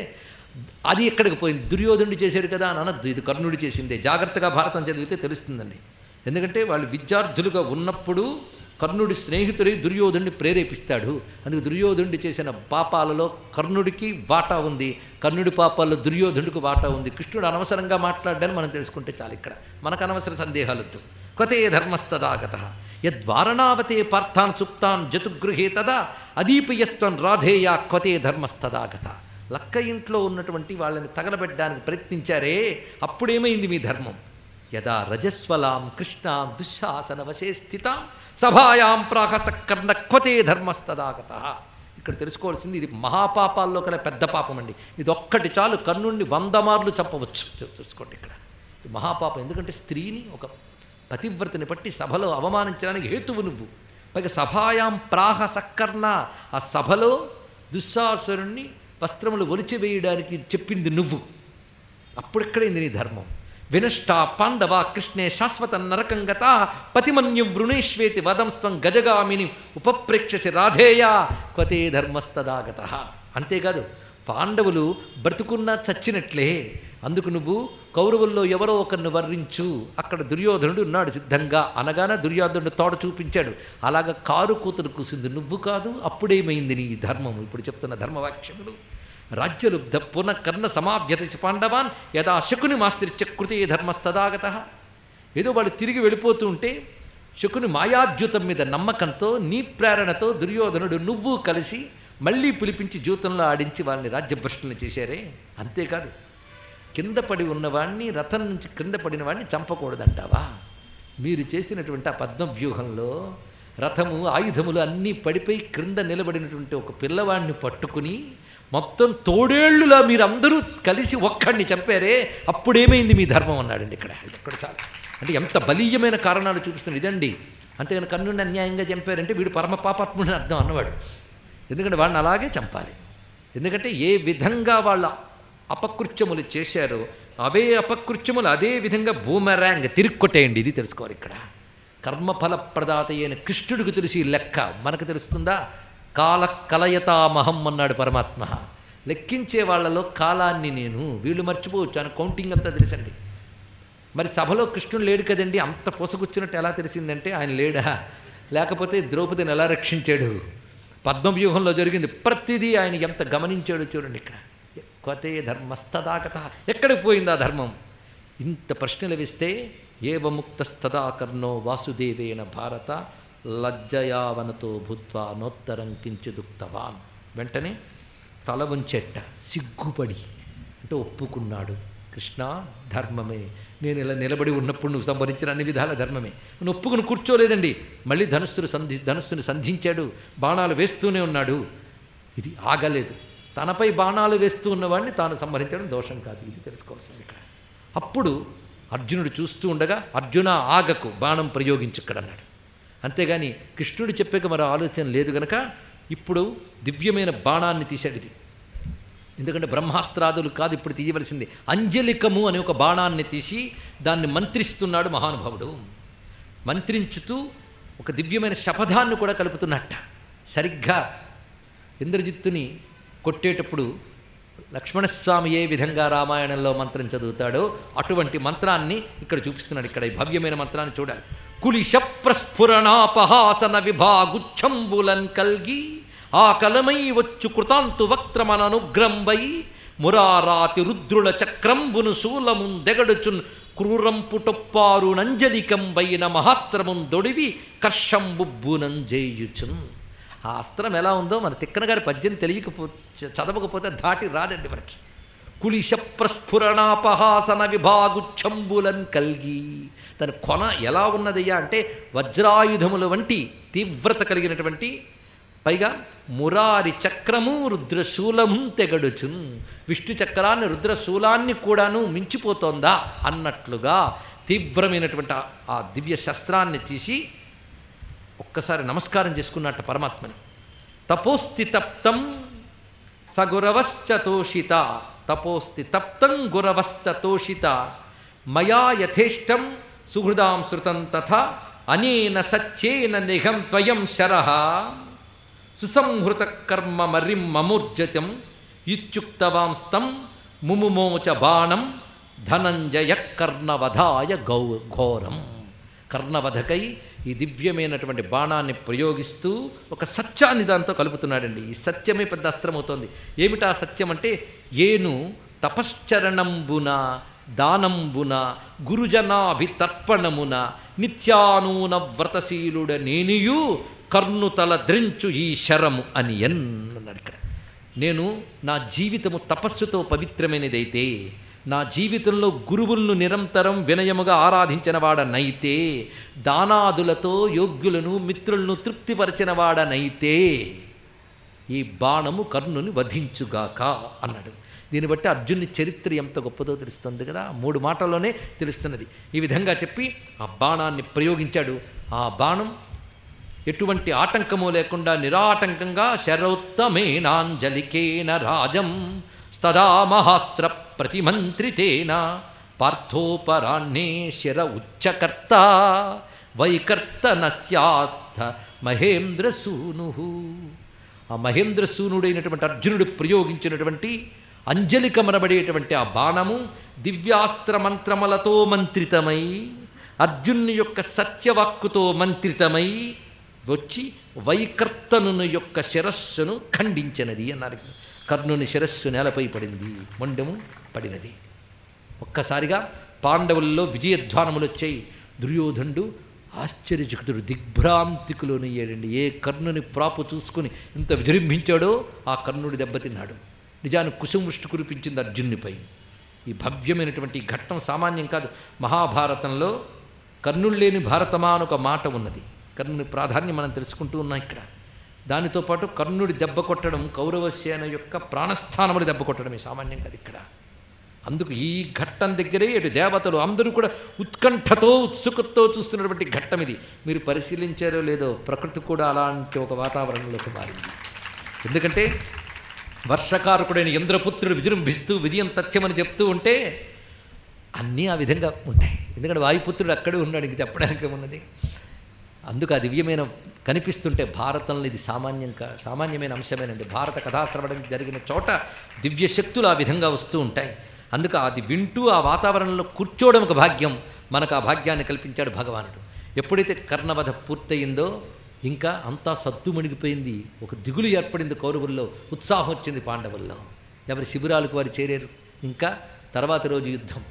అది ఎక్కడికి పోయింది దుర్యోధనుడు చేశాడు కదా అని అనద్దు ఇది కర్ణుడు చేసిందే జాగ్రత్తగా భారతం చదివితే తెలుస్తుందండి ఎందుకంటే వాళ్ళు విద్యార్థులుగా ఉన్నప్పుడు కర్ణుడి స్నేహితుడి దుర్యోధనుడిని ప్రేరేపిస్తాడు అందుకు దుర్యోధనుడు చేసిన పాపాలలో కర్ణుడికి వాటా ఉంది కర్ణుడి పాపాల్లో దుర్యోధనుడికి వాటా ఉంది కృష్ణుడు అనవసరంగా మాట్లాడాడని మనం తెలుసుకుంటే చాలు ఇక్కడ మనకు అనవసర సందేహాలొద్దు క్వతే ధర్మస్తదాగత యద్వారణావతే పార్థాన్ సుప్తాన్ జతుగృహే తదా అదీపయస్త్వం రాధేయ క్వతే ధర్మస్తదాగత లక్క ఇంట్లో ఉన్నటువంటి వాళ్ళని తగలబెట్టడానికి ప్రయత్నించారే అప్పుడేమైంది మీ ధర్మం యదా రజస్వలాం కృష్ణాం దుశ్శాసన వశే స్థితాం సభాయాం ప్రాహసకర్ణ క్వతే ధర్మస్తదాగత ఇక్కడ తెలుసుకోవాల్సింది ఇది మహాపాపాల్లో కల పెద్ద పాపం అండి ఇది ఒక్కటి చాలు కర్ణుణ్ణి వంద మార్లు చంపవచ్చు చూ- చూసుకోండి ఇక్కడ ఇది మహాపాపం ఎందుకంటే స్త్రీని ఒక పతివ్రతని పట్టి సభలో అవమానించడానికి హేతువు నువ్వు పైగా సభాయాం ప్రాహ సక్కర్ణ ఆ సభలో దుశ్శాసురుణ్ణి వస్త్రములు ఒలిచివేయడానికి చెప్పింది నువ్వు అప్పుడెక్కడైంది నీ ధర్మం వినష్ట పాండవ కృష్ణే శాశ్వత నరకంగత పతిమన్యు వృణేష్వేతి వదంస్త్వం గజగామిని ఉపప్రేక్షసి రాధేయ క్వతే ధర్మస్తదాగత అంతేకాదు పాండవులు బ్రతుకున్నా చచ్చినట్లే అందుకు నువ్వు కౌరవుల్లో ఎవరో ఒకరిని వర్ణించు అక్కడ దుర్యోధనుడు ఉన్నాడు సిద్ధంగా అనగానే దుర్యోధనుడు తోడ చూపించాడు అలాగ కారు కూతురు కూసింది నువ్వు కాదు అప్పుడేమైంది నీ ధర్మం ఇప్పుడు చెప్తున్న ధర్మవాక్యములు రాజ్యలుబ్ధ పునఃకర్ణ సమావ్యతసి పాండవాన్ యదా శకుని మాస్త్రిత్య కృతే ధర్మస్తదాగత ఏదో వాళ్ళు తిరిగి వెళ్ళిపోతూ ఉంటే శకుని మాయాద్యూతం మీద నమ్మకంతో నీ ప్రేరణతో దుర్యోధనుడు నువ్వు కలిసి మళ్ళీ పిలిపించి జూతంలో ఆడించి వాళ్ళని రాజ్యభ్రష్టులను చేశారే అంతేకాదు కింద పడి ఉన్నవాణ్ణి రథం నుంచి క్రింద పడిన వాడిని చంపకూడదంటావా మీరు చేసినటువంటి ఆ పద్మవ్యూహంలో రథము ఆయుధములు అన్నీ పడిపోయి క్రింద నిలబడినటువంటి ఒక పిల్లవాడిని పట్టుకుని మొత్తం తోడేళ్లులా మీరందరూ కలిసి ఒక్కడిని చంపారే అప్పుడేమైంది మీ ధర్మం అన్నాడండి ఇక్కడ ఇక్కడ చాలు అంటే ఎంత బలీయమైన కారణాలు చూపిస్తుంది ఇదండి అంతేగాని కన్నుని అన్యాయంగా చంపారంటే వీడు పరమ పాపాత్ముడిని అర్థం అన్నవాడు ఎందుకంటే వాడిని అలాగే చంపాలి ఎందుకంటే ఏ విధంగా వాళ్ళ అపకృత్యములు చేశారో అవే అపకృత్యములు అదే విధంగా బూమెరాంగ్ తిరిగి కొట్టేయండి ఇది తెలుసుకోవాలి ఇక్కడ కర్మఫల ప్రదాత అయిన కృష్ణుడికి తెలిసి ఈ లెక్క మనకు తెలుస్తుందా కాల కలయతామహం అన్నాడు పరమాత్మ లెక్కించే వాళ్ళలో కాలాన్ని నేను వీళ్ళు మర్చిపోవచ్చు అని కౌంటింగ్ అంతా తెలుసండి మరి సభలో కృష్ణుడు లేడు కదండి అంత పొసగుచ్చినట్టు ఎలా తెలిసిందంటే ఆయన లేడా లేకపోతే ద్రౌపదిని ఎలా రక్షించాడు పద్మవ్యూహంలో జరిగింది ప్రతిదీ ఆయన ఎంత గమనించాడో చూడండి ఇక్కడ కొతే ధర్మస్తదాగత ఎక్కడికి పోయింది ఆ ధర్మం ఇంత ప్రశ్నలు వేస్తే ఏవముక్తస్తదా కర్ణో వాసుదేవేన భారత లజ్జయావనతో భూత్వా నోత్తరం కించిదుక్తవాన్ వెంటనే తల వంచెట్ట సిగ్గుపడి అంటే ఒప్పుకున్నాడు కృష్ణ ధర్మమే నేను ఇలా నిలబడి ఉన్నప్పుడు నువ్వు సంభరించిన అన్ని విధాల ధర్మమే నువ్వు ఒప్పుకుని కూర్చోలేదండి మళ్ళీ ధనుస్సును సంధి ధనుస్సుని సంధించాడు బాణాలు వేస్తూనే ఉన్నాడు ఇది ఆగలేదు తనపై బాణాలు వేస్తూ ఉన్నవాడిని తాను సంహరించడం దోషం కాదు ఇది తెలుసుకోవాల్సింది ఇక్కడ అప్పుడు అర్జునుడు చూస్తూ ఉండగా అర్జున ఆగకు బాణం ప్రయోగించు ఇక్కడ అన్నాడు అంతేగాని కృష్ణుడు చెప్పాక మరో ఆలోచన లేదు గనక ఇప్పుడు దివ్యమైన బాణాన్ని తీశాడు ఇది ఎందుకంటే బ్రహ్మాస్త్రాదులు కాదు ఇప్పుడు తీయవలసింది అంజలికము అనే ఒక బాణాన్ని తీసి దాన్ని మంత్రిస్తున్నాడు మహానుభావుడు మంత్రించుతూ ఒక దివ్యమైన శపథాన్ని కూడా కలుపుతున్నట్ట సరిగ్గా ఇంద్రజిత్తుని కొట్టేటప్పుడు లక్ష్మణస్వామి ఏ విధంగా రామాయణంలో మంత్రం చదువుతాడో అటువంటి మంత్రాన్ని ఇక్కడ చూపిస్తున్నాడు ఇక్కడ ఈ భవ్యమైన మంత్రాన్ని చూడాలి కులిశ ప్రస్ఫురణాపహాసన విభాగుచ్చంబులన్ కల్గి ఆ కలమై వచ్చు కృతాంతు వక్త్రమననుగ్రంబై మురారాతి రుద్రుల చక్రంబును శూలమున్ దెగడుచున్ క్రూరంపుటొప్పారు నంజలికంబైన మహాస్త్రమున్ దొడివి కర్షంబుబ్బునంజేయుచున్ ఆ అస్త్రం ఎలా ఉందో మన తిక్కన గారి పద్యం తెలియకపో చ- చదవకపోతే దాటి రాదండి మనకి కులిశ ప్రస్ఫురణాపహాసన విభాగుచ్చంబులన్ కల్గి దాని కొన ఎలా ఉన్నదయ్యా అంటే వజ్రాయుధముల వంటి తీవ్రత కలిగినటువంటి పైగా మురారి చక్రము రుద్రశూలము తెగడుచున్ విష్ణు చక్రాన్ని రుద్రశూలాన్ని కూడాను మించిపోతోందా అన్నట్లుగా తీవ్రమైనటువంటి ఆ- ఆ దివ్య శస్త్రాన్ని తీసి ఒక్కసారి నమస్కారం చేసుకున్నట్ట పరమాత్మని తపోస్తి తప్తం సగురవశ్చ తోషిత తపోస్తి తప్తం గురవశ్చ తోషిత మయా యథేష్టం సుహృదాం శృతం తథా అనేన సచ్చేన నిఘం త్వయం శరః సుసంహృత కర్మ మరిం మమూర్జతం ఇత్యుక్తవాంస్తం ముముమోచ బాణం ధనంజయ కర్ణవధాయ గౌ ఘోరం కర్ణవధకై ఈ దివ్యమైనటువంటి బాణాన్ని ప్రయోగిస్తూ ఒక సత్యాన్ని దాంతో కలుపుతున్నాడండి ఈ సత్యమే పెద్ద అస్త్రమవుతోంది ఏమిటా సత్యం అంటే ఏను తపశ్చరణంబున దానంబున గురుజనాభితర్పణమున నిత్యానూన వ్రతశీలుడ నేనియు కర్ణుతల ద్రించు ఈ శరము అని ఎన్ అన్నాడు ఇక్కడ నేను నా జీవితము తపస్సుతో పవిత్రమైనదైతే నా జీవితంలో గురువులను నిరంతరం వినయముగా ఆరాధించిన వాడనైతే దానాదులతో యోగ్యులను మిత్రులను తృప్తిపరచిన వాడనైతే ఈ బాణము కర్ణుని వధించుగాక అన్నాడు దీన్ని బట్టి అర్జునుని చరిత్ర ఎంత గొప్పదో తెలుస్తుంది కదా మూడు మాటల్లోనే తెలుస్తున్నది ఈ విధంగా చెప్పి ఆ బాణాన్ని ప్రయోగించాడు ఆ బాణం ఎటువంటి ఆటంకము లేకుండా నిరాటంకంగా శరోత్తమేనాంజలికేన రాజం స్తదా మహాస్త్ర ప్రతిమంత్రితేన పార్థోపరాణ్యే శర ఉచ్చకర్త వైకర్తన స్యాత్థ మహేంద్రసూను ఆ మహేంద్రసూనుడైనటువంటి అర్జునుడు ప్రయోగించినటువంటి అంజలికమనబడేటువంటి ఆ బాణము దివ్యాస్త్ర మంత్రములతో మంత్రితమై అర్జునుని యొక్క సత్యవాక్కుతో మంత్రితమై వచ్చి వైకర్తనుని యొక్క శిరస్సును ఖండించినది అన్నారు కర్ణుని శిరస్సు నేలపై పడింది మొండెము పడినది ఒక్కసారిగా పాండవుల్లో విజయధ్వానములు వచ్చాయి దుర్యోధనుడు ఆశ్చర్యచకుతుడు దిగ్భ్రాంతికులోనయ్యాడండి ఏ కర్ణుని ప్రాపు చూసుకుని ఇంత విజృంభించాడో ఆ కర్ణుడి దెబ్బతిన్నాడు నిజానికి కుసుముష్టి కురిపించింది అర్జునునిపై ఈ భవ్యమైనటువంటి ఈ ఘట్టం సామాన్యం కాదు మహాభారతంలో కర్ణుడు లేని భారతమా అని ఒక మాట ఉన్నది కర్ణుని ప్రాధాన్యం మనం తెలుసుకుంటూ ఉన్నాం ఇక్కడ దానితో పాటు కర్ణుడి దెబ్బ కొట్టడం కౌరవసేన యొక్క ప్రాణస్థానముడి దెబ్బ కొట్టడమే సామాన్యం కాదు ఇక్కడ అందుకు ఈ ఘట్టం దగ్గరే ఇటు దేవతలు అందరూ కూడా ఉత్కంఠతో ఉత్సుకతో చూస్తున్నటువంటి ఘట్టం ఇది మీరు పరిశీలించారో లేదో ప్రకృతి కూడా అలాంటి ఒక వాతావరణంలోకి మారింది ఎందుకంటే వర్షకారకుడైన ఇంద్రపుత్రుడు విజృంభిస్తూ విజయం తథ్యమని చెప్తూ ఉంటే అన్నీ ఆ విధంగా ఉంటాయి ఎందుకంటే వాయుపుత్రుడు అక్కడే ఉన్నాడు ఇంక చెప్పడానికి ఏమున్నది అందుకు ఆ దివ్యమైన కనిపిస్తుంటే భారతంలో ఇది సామాన్యం కా సామాన్యమైన అంశమేనండి భారత కథాశ్రవణం జరిగిన చోట దివ్య శక్తులు ఆ విధంగా వస్తూ ఉంటాయి అందుకు అది వింటూ ఆ వాతావరణంలో కూర్చోవడం ఒక భాగ్యం మనకు ఆ భాగ్యాన్ని కల్పించాడు భగవానుడు ఎప్పుడైతే కర్ణవధ పూర్తయిందో ఇంకా అంతా సద్దుమణిగిపోయింది ఒక దిగులు ఏర్పడింది కౌరవుల్లో ఉత్సాహం వచ్చింది పాండవుల్లో ఎవరి శిబిరాలకు వారు చేరారు ఇంకా తర్వాత రోజు యుద్ధం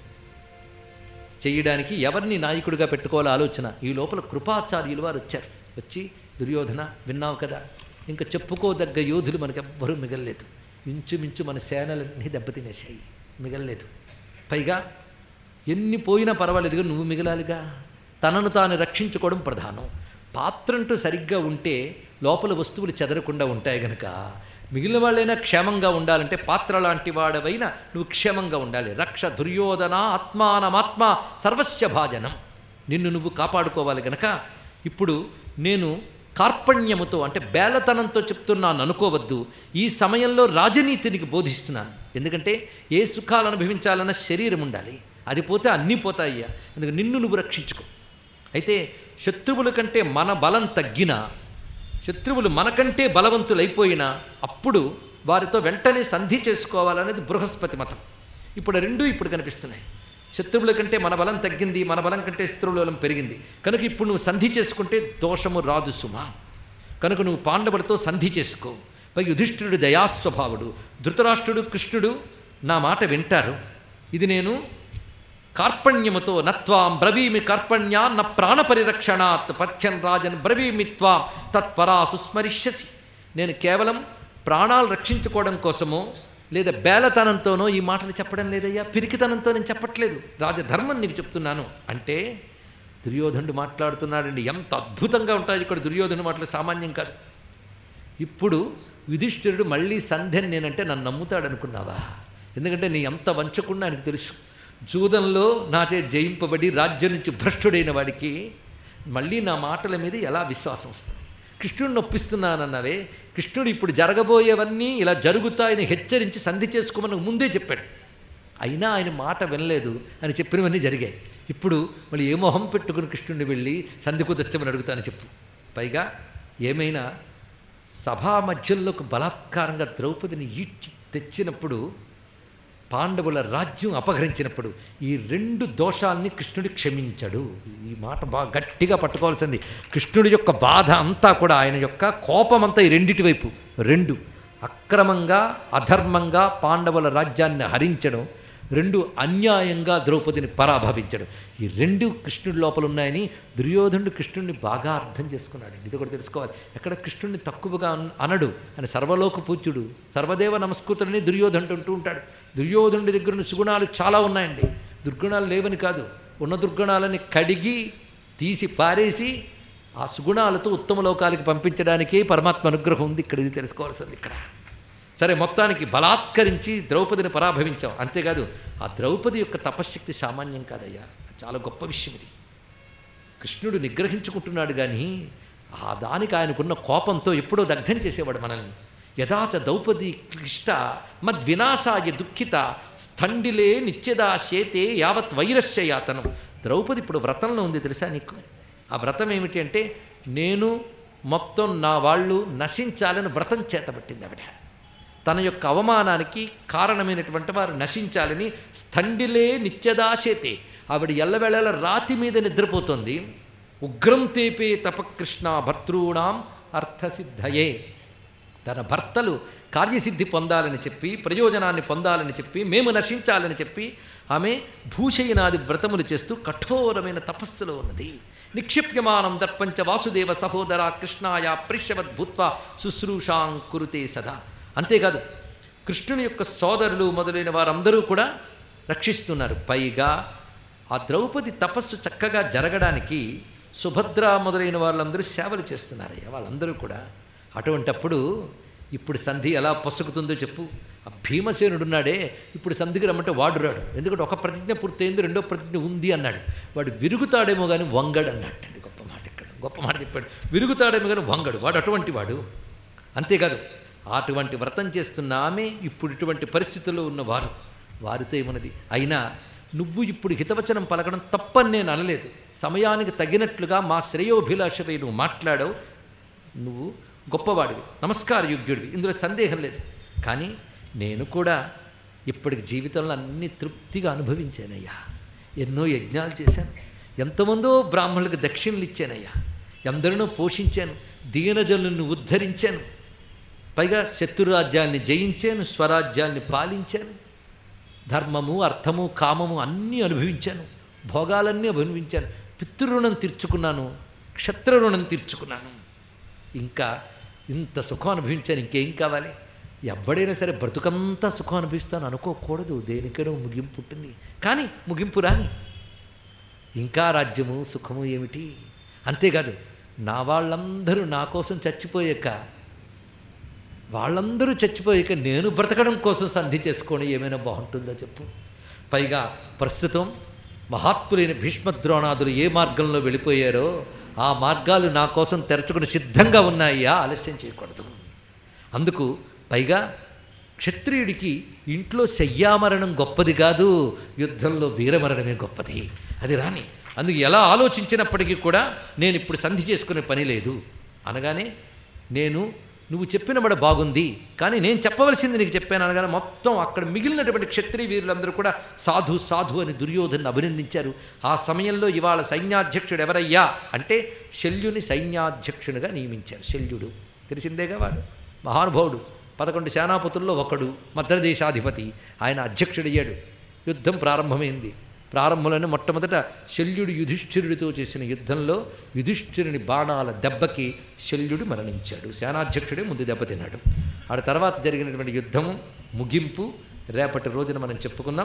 చేయడానికి ఎవరిని నాయకుడిగా పెట్టుకోవాలో ఆలోచన ఈ లోపల కృపాచార్యులు వారు వచ్చారు వచ్చి దుర్యోధన విన్నావు కదా ఇంకా చెప్పుకోదగ్గ యోధులు మనకెవ్వరూ మిగలలేదు ఇంచుమించు మన సేనలన్నీ దెబ్బతినేశాయి మిగలలేదు పైగా ఎన్ని పోయినా పర్వాలేదుగా నువ్వు మిగలాలిగా తనను తాను రక్షించుకోవడం ప్రధానం పాత్ర అంటూ సరిగ్గా ఉంటే లోపల వస్తువులు చెదరకుండా ఉంటాయి గనక మిగిలిన వాళ్ళైనా క్షేమంగా ఉండాలంటే పాత్ర లాంటి వాడవైనా నువ్వు క్షేమంగా ఉండాలి రక్ష దుర్యోధన ఆత్మానమాత్మ సర్వస్య భాజనం నిన్ను నువ్వు కాపాడుకోవాలి గనక ఇప్పుడు నేను కార్పణ్యముతో అంటే బేలతనంతో చెప్తున్నాను అనుకోవద్దు ఈ సమయంలో రాజనీతినికి బోధిస్తున్నాను ఎందుకంటే ఏ సుఖాలు అనుభవించాలన్న శరీరం ఉండాలి అది పోతే అన్నీ పోతాయ్యా అందుకు నిన్ను నువ్వు రక్షించుకో అయితే శత్రువుల కంటే మన బలం తగ్గినా శత్రువులు మనకంటే బలవంతులైపోయినా అప్పుడు వారితో వెంటనే సంధి చేసుకోవాలనేది బృహస్పతి మతం ఇప్పుడు రెండూ ఇప్పుడు కనిపిస్తున్నాయి శత్రువుల కంటే మన బలం తగ్గింది మన బలం కంటే శత్రువుల బలం పెరిగింది కనుక ఇప్పుడు నువ్వు సంధి చేసుకుంటే దోషము రాదు సుమా కనుక నువ్వు పాండవులతో సంధి చేసుకో పై యుధిష్ఠిరుడు దయాస్వభావుడు ధృతరాష్ట్రుడు కృష్ణుడు నా మాట వింటారు ఇది నేను కార్పణ్యముతో నత్వాం బ్రవీమి కార్పణ్యా న ప్రాణపరిరక్షణాత్ పథ్యం రాజన్ బ్రవీమి త్వాం తత్పరా సుస్మరిష్యసి నేను కేవలం ప్రాణాలు రక్షించుకోవడం కోసమో లేదా బేలతనంతోనో ఈ మాటలు చెప్పడం లేదయ్యా పిరికితనంతో నేను చెప్పట్లేదు రాజధర్మం నీకు చెప్తున్నాను అంటే దుర్యోధనుడు మాట్లాడుతున్నాడండి ఎంత అద్భుతంగా ఉంటాయి ఇక్కడ దుర్యోధను మాటలు సామాన్యం కాదు ఇప్పుడు యుధిష్ఠిరుడు మళ్ళీ సంధ్యని నేనంటే నన్ను నమ్ముతాడు అనుకున్నావా ఎందుకంటే నీ ఎంత వంచకుండా ఆయనకు తెలుసు జూదంలో నాచే జయింపబడి రాజ్యం నుంచి భ్రష్టుడైన వాడికి మళ్ళీ నా మాటల మీద ఎలా విశ్వాసం వస్తుంది కృష్ణుడిని ఒప్పిస్తున్నానన్నవే కృష్ణుడు ఇప్పుడు జరగబోయేవన్నీ ఇలా జరుగుతాయని హెచ్చరించి సంధి చేసుకోమని ముందే చెప్పాడు అయినా ఆయన మాట వినలేదు అని చెప్పినవన్నీ జరిగాయి ఇప్పుడు మళ్ళీ ఏ మొహం పెట్టుకుని కృష్ణుడిని వెళ్ళి సంధి కుదర్చమని అడుగుతాను చెప్పు పైగా ఏమైనా సభా మధ్యలోకి బలాత్కారంగా ద్రౌపదిని ఈడ్చి తెచ్చినప్పుడు పాండవుల రాజ్యం అపహరించినప్పుడు ఈ రెండు దోషాల్ని కృష్ణుడి క్షమించడు ఈ మాట బాగా గట్టిగా పట్టుకోవాల్సింది కృష్ణుడి యొక్క బాధ అంతా కూడా ఆయన యొక్క కోపం అంతా ఈ రెండిటి వైపు రెండు అక్రమంగా అధర్మంగా పాండవుల రాజ్యాన్ని హరించడం రెండు అన్యాయంగా ద్రౌపదిని పరాభవించడం ఈ రెండు కృష్ణుడి లోపల ఉన్నాయని దుర్యోధనుడు కృష్ణుడిని బాగా అర్థం చేసుకున్నాడు ఇది కూడా తెలుసుకోవాలి ఎక్కడ కృష్ణుడిని తక్కువగా అన్- అనడు అని సర్వలోక పూజ్యుడు సర్వదేవ నమస్కృతులని దుర్యోధనుడు అంటూ ఉంటాడు దుర్యోధనుడి దగ్గర ఉన్న సుగుణాలు చాలా ఉన్నాయండి దుర్గుణాలు లేవని కాదు ఉన్న దుర్గుణాలని కడిగి తీసి పారేసి ఆ సుగుణాలతో ఉత్తమ లోకాలకి పంపించడానికే పరమాత్మ అనుగ్రహం ఉంది ఇక్కడ ఇది తెలుసుకోవాల్సింది ఇక్కడ సరే మొత్తానికి బలాత్కరించి ద్రౌపదిని పరాభవించాం అంతేకాదు ఆ ద్రౌపది యొక్క తపశ్శక్తి సామాన్యం కాదయ్యా చాలా గొప్ప విషయం ఇది కృష్ణుడు నిగ్రహించుకుంటున్నాడు కానీ ఆ దానికి ఆయనకున్న కోపంతో ఎప్పుడో దగ్ధం చేసేవాడు మనల్ని యథాచ ద్రౌపది క్లిష్ట మద్వినాశాయ దుఃఖిత స్థండిలే నిత్యదా శేతే యావత్ వైరస్య యాతనం ద్రౌపది ఇప్పుడు వ్రతంలో ఉంది తెలుసా నీకు ఆ వ్రతం ఏమిటి అంటే నేను మొత్తం నా వాళ్ళు నశించాలని వ్రతం చేతబట్టింది ఆవిడ తన యొక్క అవమానానికి కారణమైనటువంటి వారు నశించాలని స్థండిలే నిత్యదాశేతే ఆవిడ ఎల్లవేళల రాతి మీద నిద్రపోతుంది ఉగ్రం తేపే తపకృష్ణ భర్తృణాం అర్థసిద్ధయే తన భర్తలు కార్యసిద్ధి పొందాలని చెప్పి ప్రయోజనాన్ని పొందాలని చెప్పి మేము నశించాలని చెప్పి ఆమె భూషయనాది వ్రతములు చేస్తూ కఠోరమైన తపస్సులో ఉన్నది నిక్షిప్యమానం దర్పంచ వాసుదేవ సహోదర కృష్ణాయ ప్రిష్యవద్ భూత్వా శుశ్రూషాం కురుతే సదా అంతేకాదు కృష్ణుని యొక్క సోదరులు మొదలైన వారందరూ కూడా రక్షిస్తున్నారు పైగా ఆ ద్రౌపది తపస్సు చక్కగా జరగడానికి సుభద్ర మొదలైన వాళ్ళందరూ సేవలు చేస్తున్నారయ్యా వాళ్ళందరూ కూడా అటువంటప్పుడు ఇప్పుడు సంధి ఎలా పొసగుతుందో చెప్పు ఆ భీమసేనుడున్నాడే ఇప్పుడు సంధికి రమ్మంటే వాడు రాడు ఎందుకంటే ఒక ప్రతిజ్ఞ పూర్తయింది రెండో ప్రతిజ్ఞ ఉంది అన్నాడు వాడు విరుగుతాడేమో కానీ వంగడు అన్నట్టండి గొప్ప మాట ఇక్కడ గొప్ప మాట చెప్పాడు విరుగుతాడేమో కానీ వంగడు వాడు అటువంటి వాడు అంతేకాదు అటువంటి వ్రతం చేస్తున్న ఆమె ఇప్పుడు ఇటువంటి పరిస్థితుల్లో ఉన్నవారు వారితో ఏమన్నది అయినా నువ్వు ఇప్పుడు హితవచనం పలకడం తప్పని నేను అనలేదు సమయానికి తగినట్లుగా మా శ్రేయోభిలాషపై నువ్వు మాట్లాడావు నువ్వు గొప్పవాడివి నమస్కార యోగ్యుడివి ఇందులో సందేహం లేదు కానీ నేను కూడా ఇప్పటికి జీవితంలో అన్ని తృప్తిగా అనుభవించానయ్యా ఎన్నో యజ్ఞాలు చేశాను ఎంతమందో బ్రాహ్మణులకు దక్షిణలు ఇచ్చానయ్యా ఎందరినో పోషించాను దీనజనులను ఉద్ధరించాను పైగా శత్రురాజ్యాన్ని జయించాను స్వరాజ్యాన్ని పాలించాను ధర్మము అర్థము కామము అన్నీ అనుభవించాను భోగాలన్నీ అనుభవించాను పితృరుణం తీర్చుకున్నాను క్షత్ర రుణం తీర్చుకున్నాను ఇంకా ఇంత సుఖం అనుభవించాను ఇంకేం కావాలి ఎవడైనా సరే బ్రతుకంతా సుఖం అనుభవిస్తాను అనుకోకూడదు దేనికైనా ముగింపు ఉంటుంది కానీ ముగింపు రాని ఇంకా రాజ్యము సుఖము ఏమిటి అంతేకాదు నా వాళ్ళందరూ నా కోసం చచ్చిపోయాక వాళ్ళందరూ చచ్చిపోయాక నేను బ్రతకడం కోసం సంధి చేసుకోవడం ఏమైనా బాగుంటుందో చెప్పు పైగా ప్రస్తుతం మహాత్ములైన భీష్మద్రోణాదులు ఏ మార్గంలో వెళ్ళిపోయారో ఆ మార్గాలు నా కోసం తెరచుకుని సిద్ధంగా ఉన్నాయా ఆలస్యం చేయకూడదు అందుకు పైగా క్షత్రియుడికి ఇంట్లో శయ్యామరణం గొప్పది కాదు యుద్ధంలో వీరమరణమే గొప్పది అది రాని అందుకు ఎలా ఆలోచించినప్పటికీ కూడా నేను ఇప్పుడు సంధి చేసుకునే పని లేదు అనగానే నేను నువ్వు చెప్పిన బడ బాగుంది కానీ నేను చెప్పవలసింది నీకు చెప్పాను అనగానే మొత్తం అక్కడ మిగిలినటువంటి క్షత్రియ వీరులందరూ కూడా సాధు సాధు అని దుర్యోధను అభినందించారు ఆ సమయంలో ఇవాళ సైన్యాధ్యక్షుడు ఎవరయ్యా అంటే శల్యుని సైన్యాధ్యక్షునిగా నియమించారు శల్యుడు తెలిసిందేగా వాడు మహానుభావుడు పదకొండు సేనాపతుల్లో ఒకడు మద్రదేశాధిపతి ఆయన అధ్యక్షుడయ్యాడు యుద్ధం ప్రారంభమైంది ప్రారంభంలోనే మొట్టమొదట శల్యుడు యుధిష్ఠిరుడితో చేసిన యుద్ధంలో యుధిష్ఠిరుని బాణాల దెబ్బకి శల్యుడు మరణించాడు సేనాధ్యక్షుడే ముందు దెబ్బతిన్నాడు ఆ తర్వాత జరిగినటువంటి యుద్ధము ముగింపు రేపటి రోజున మనం చెప్పుకుందాం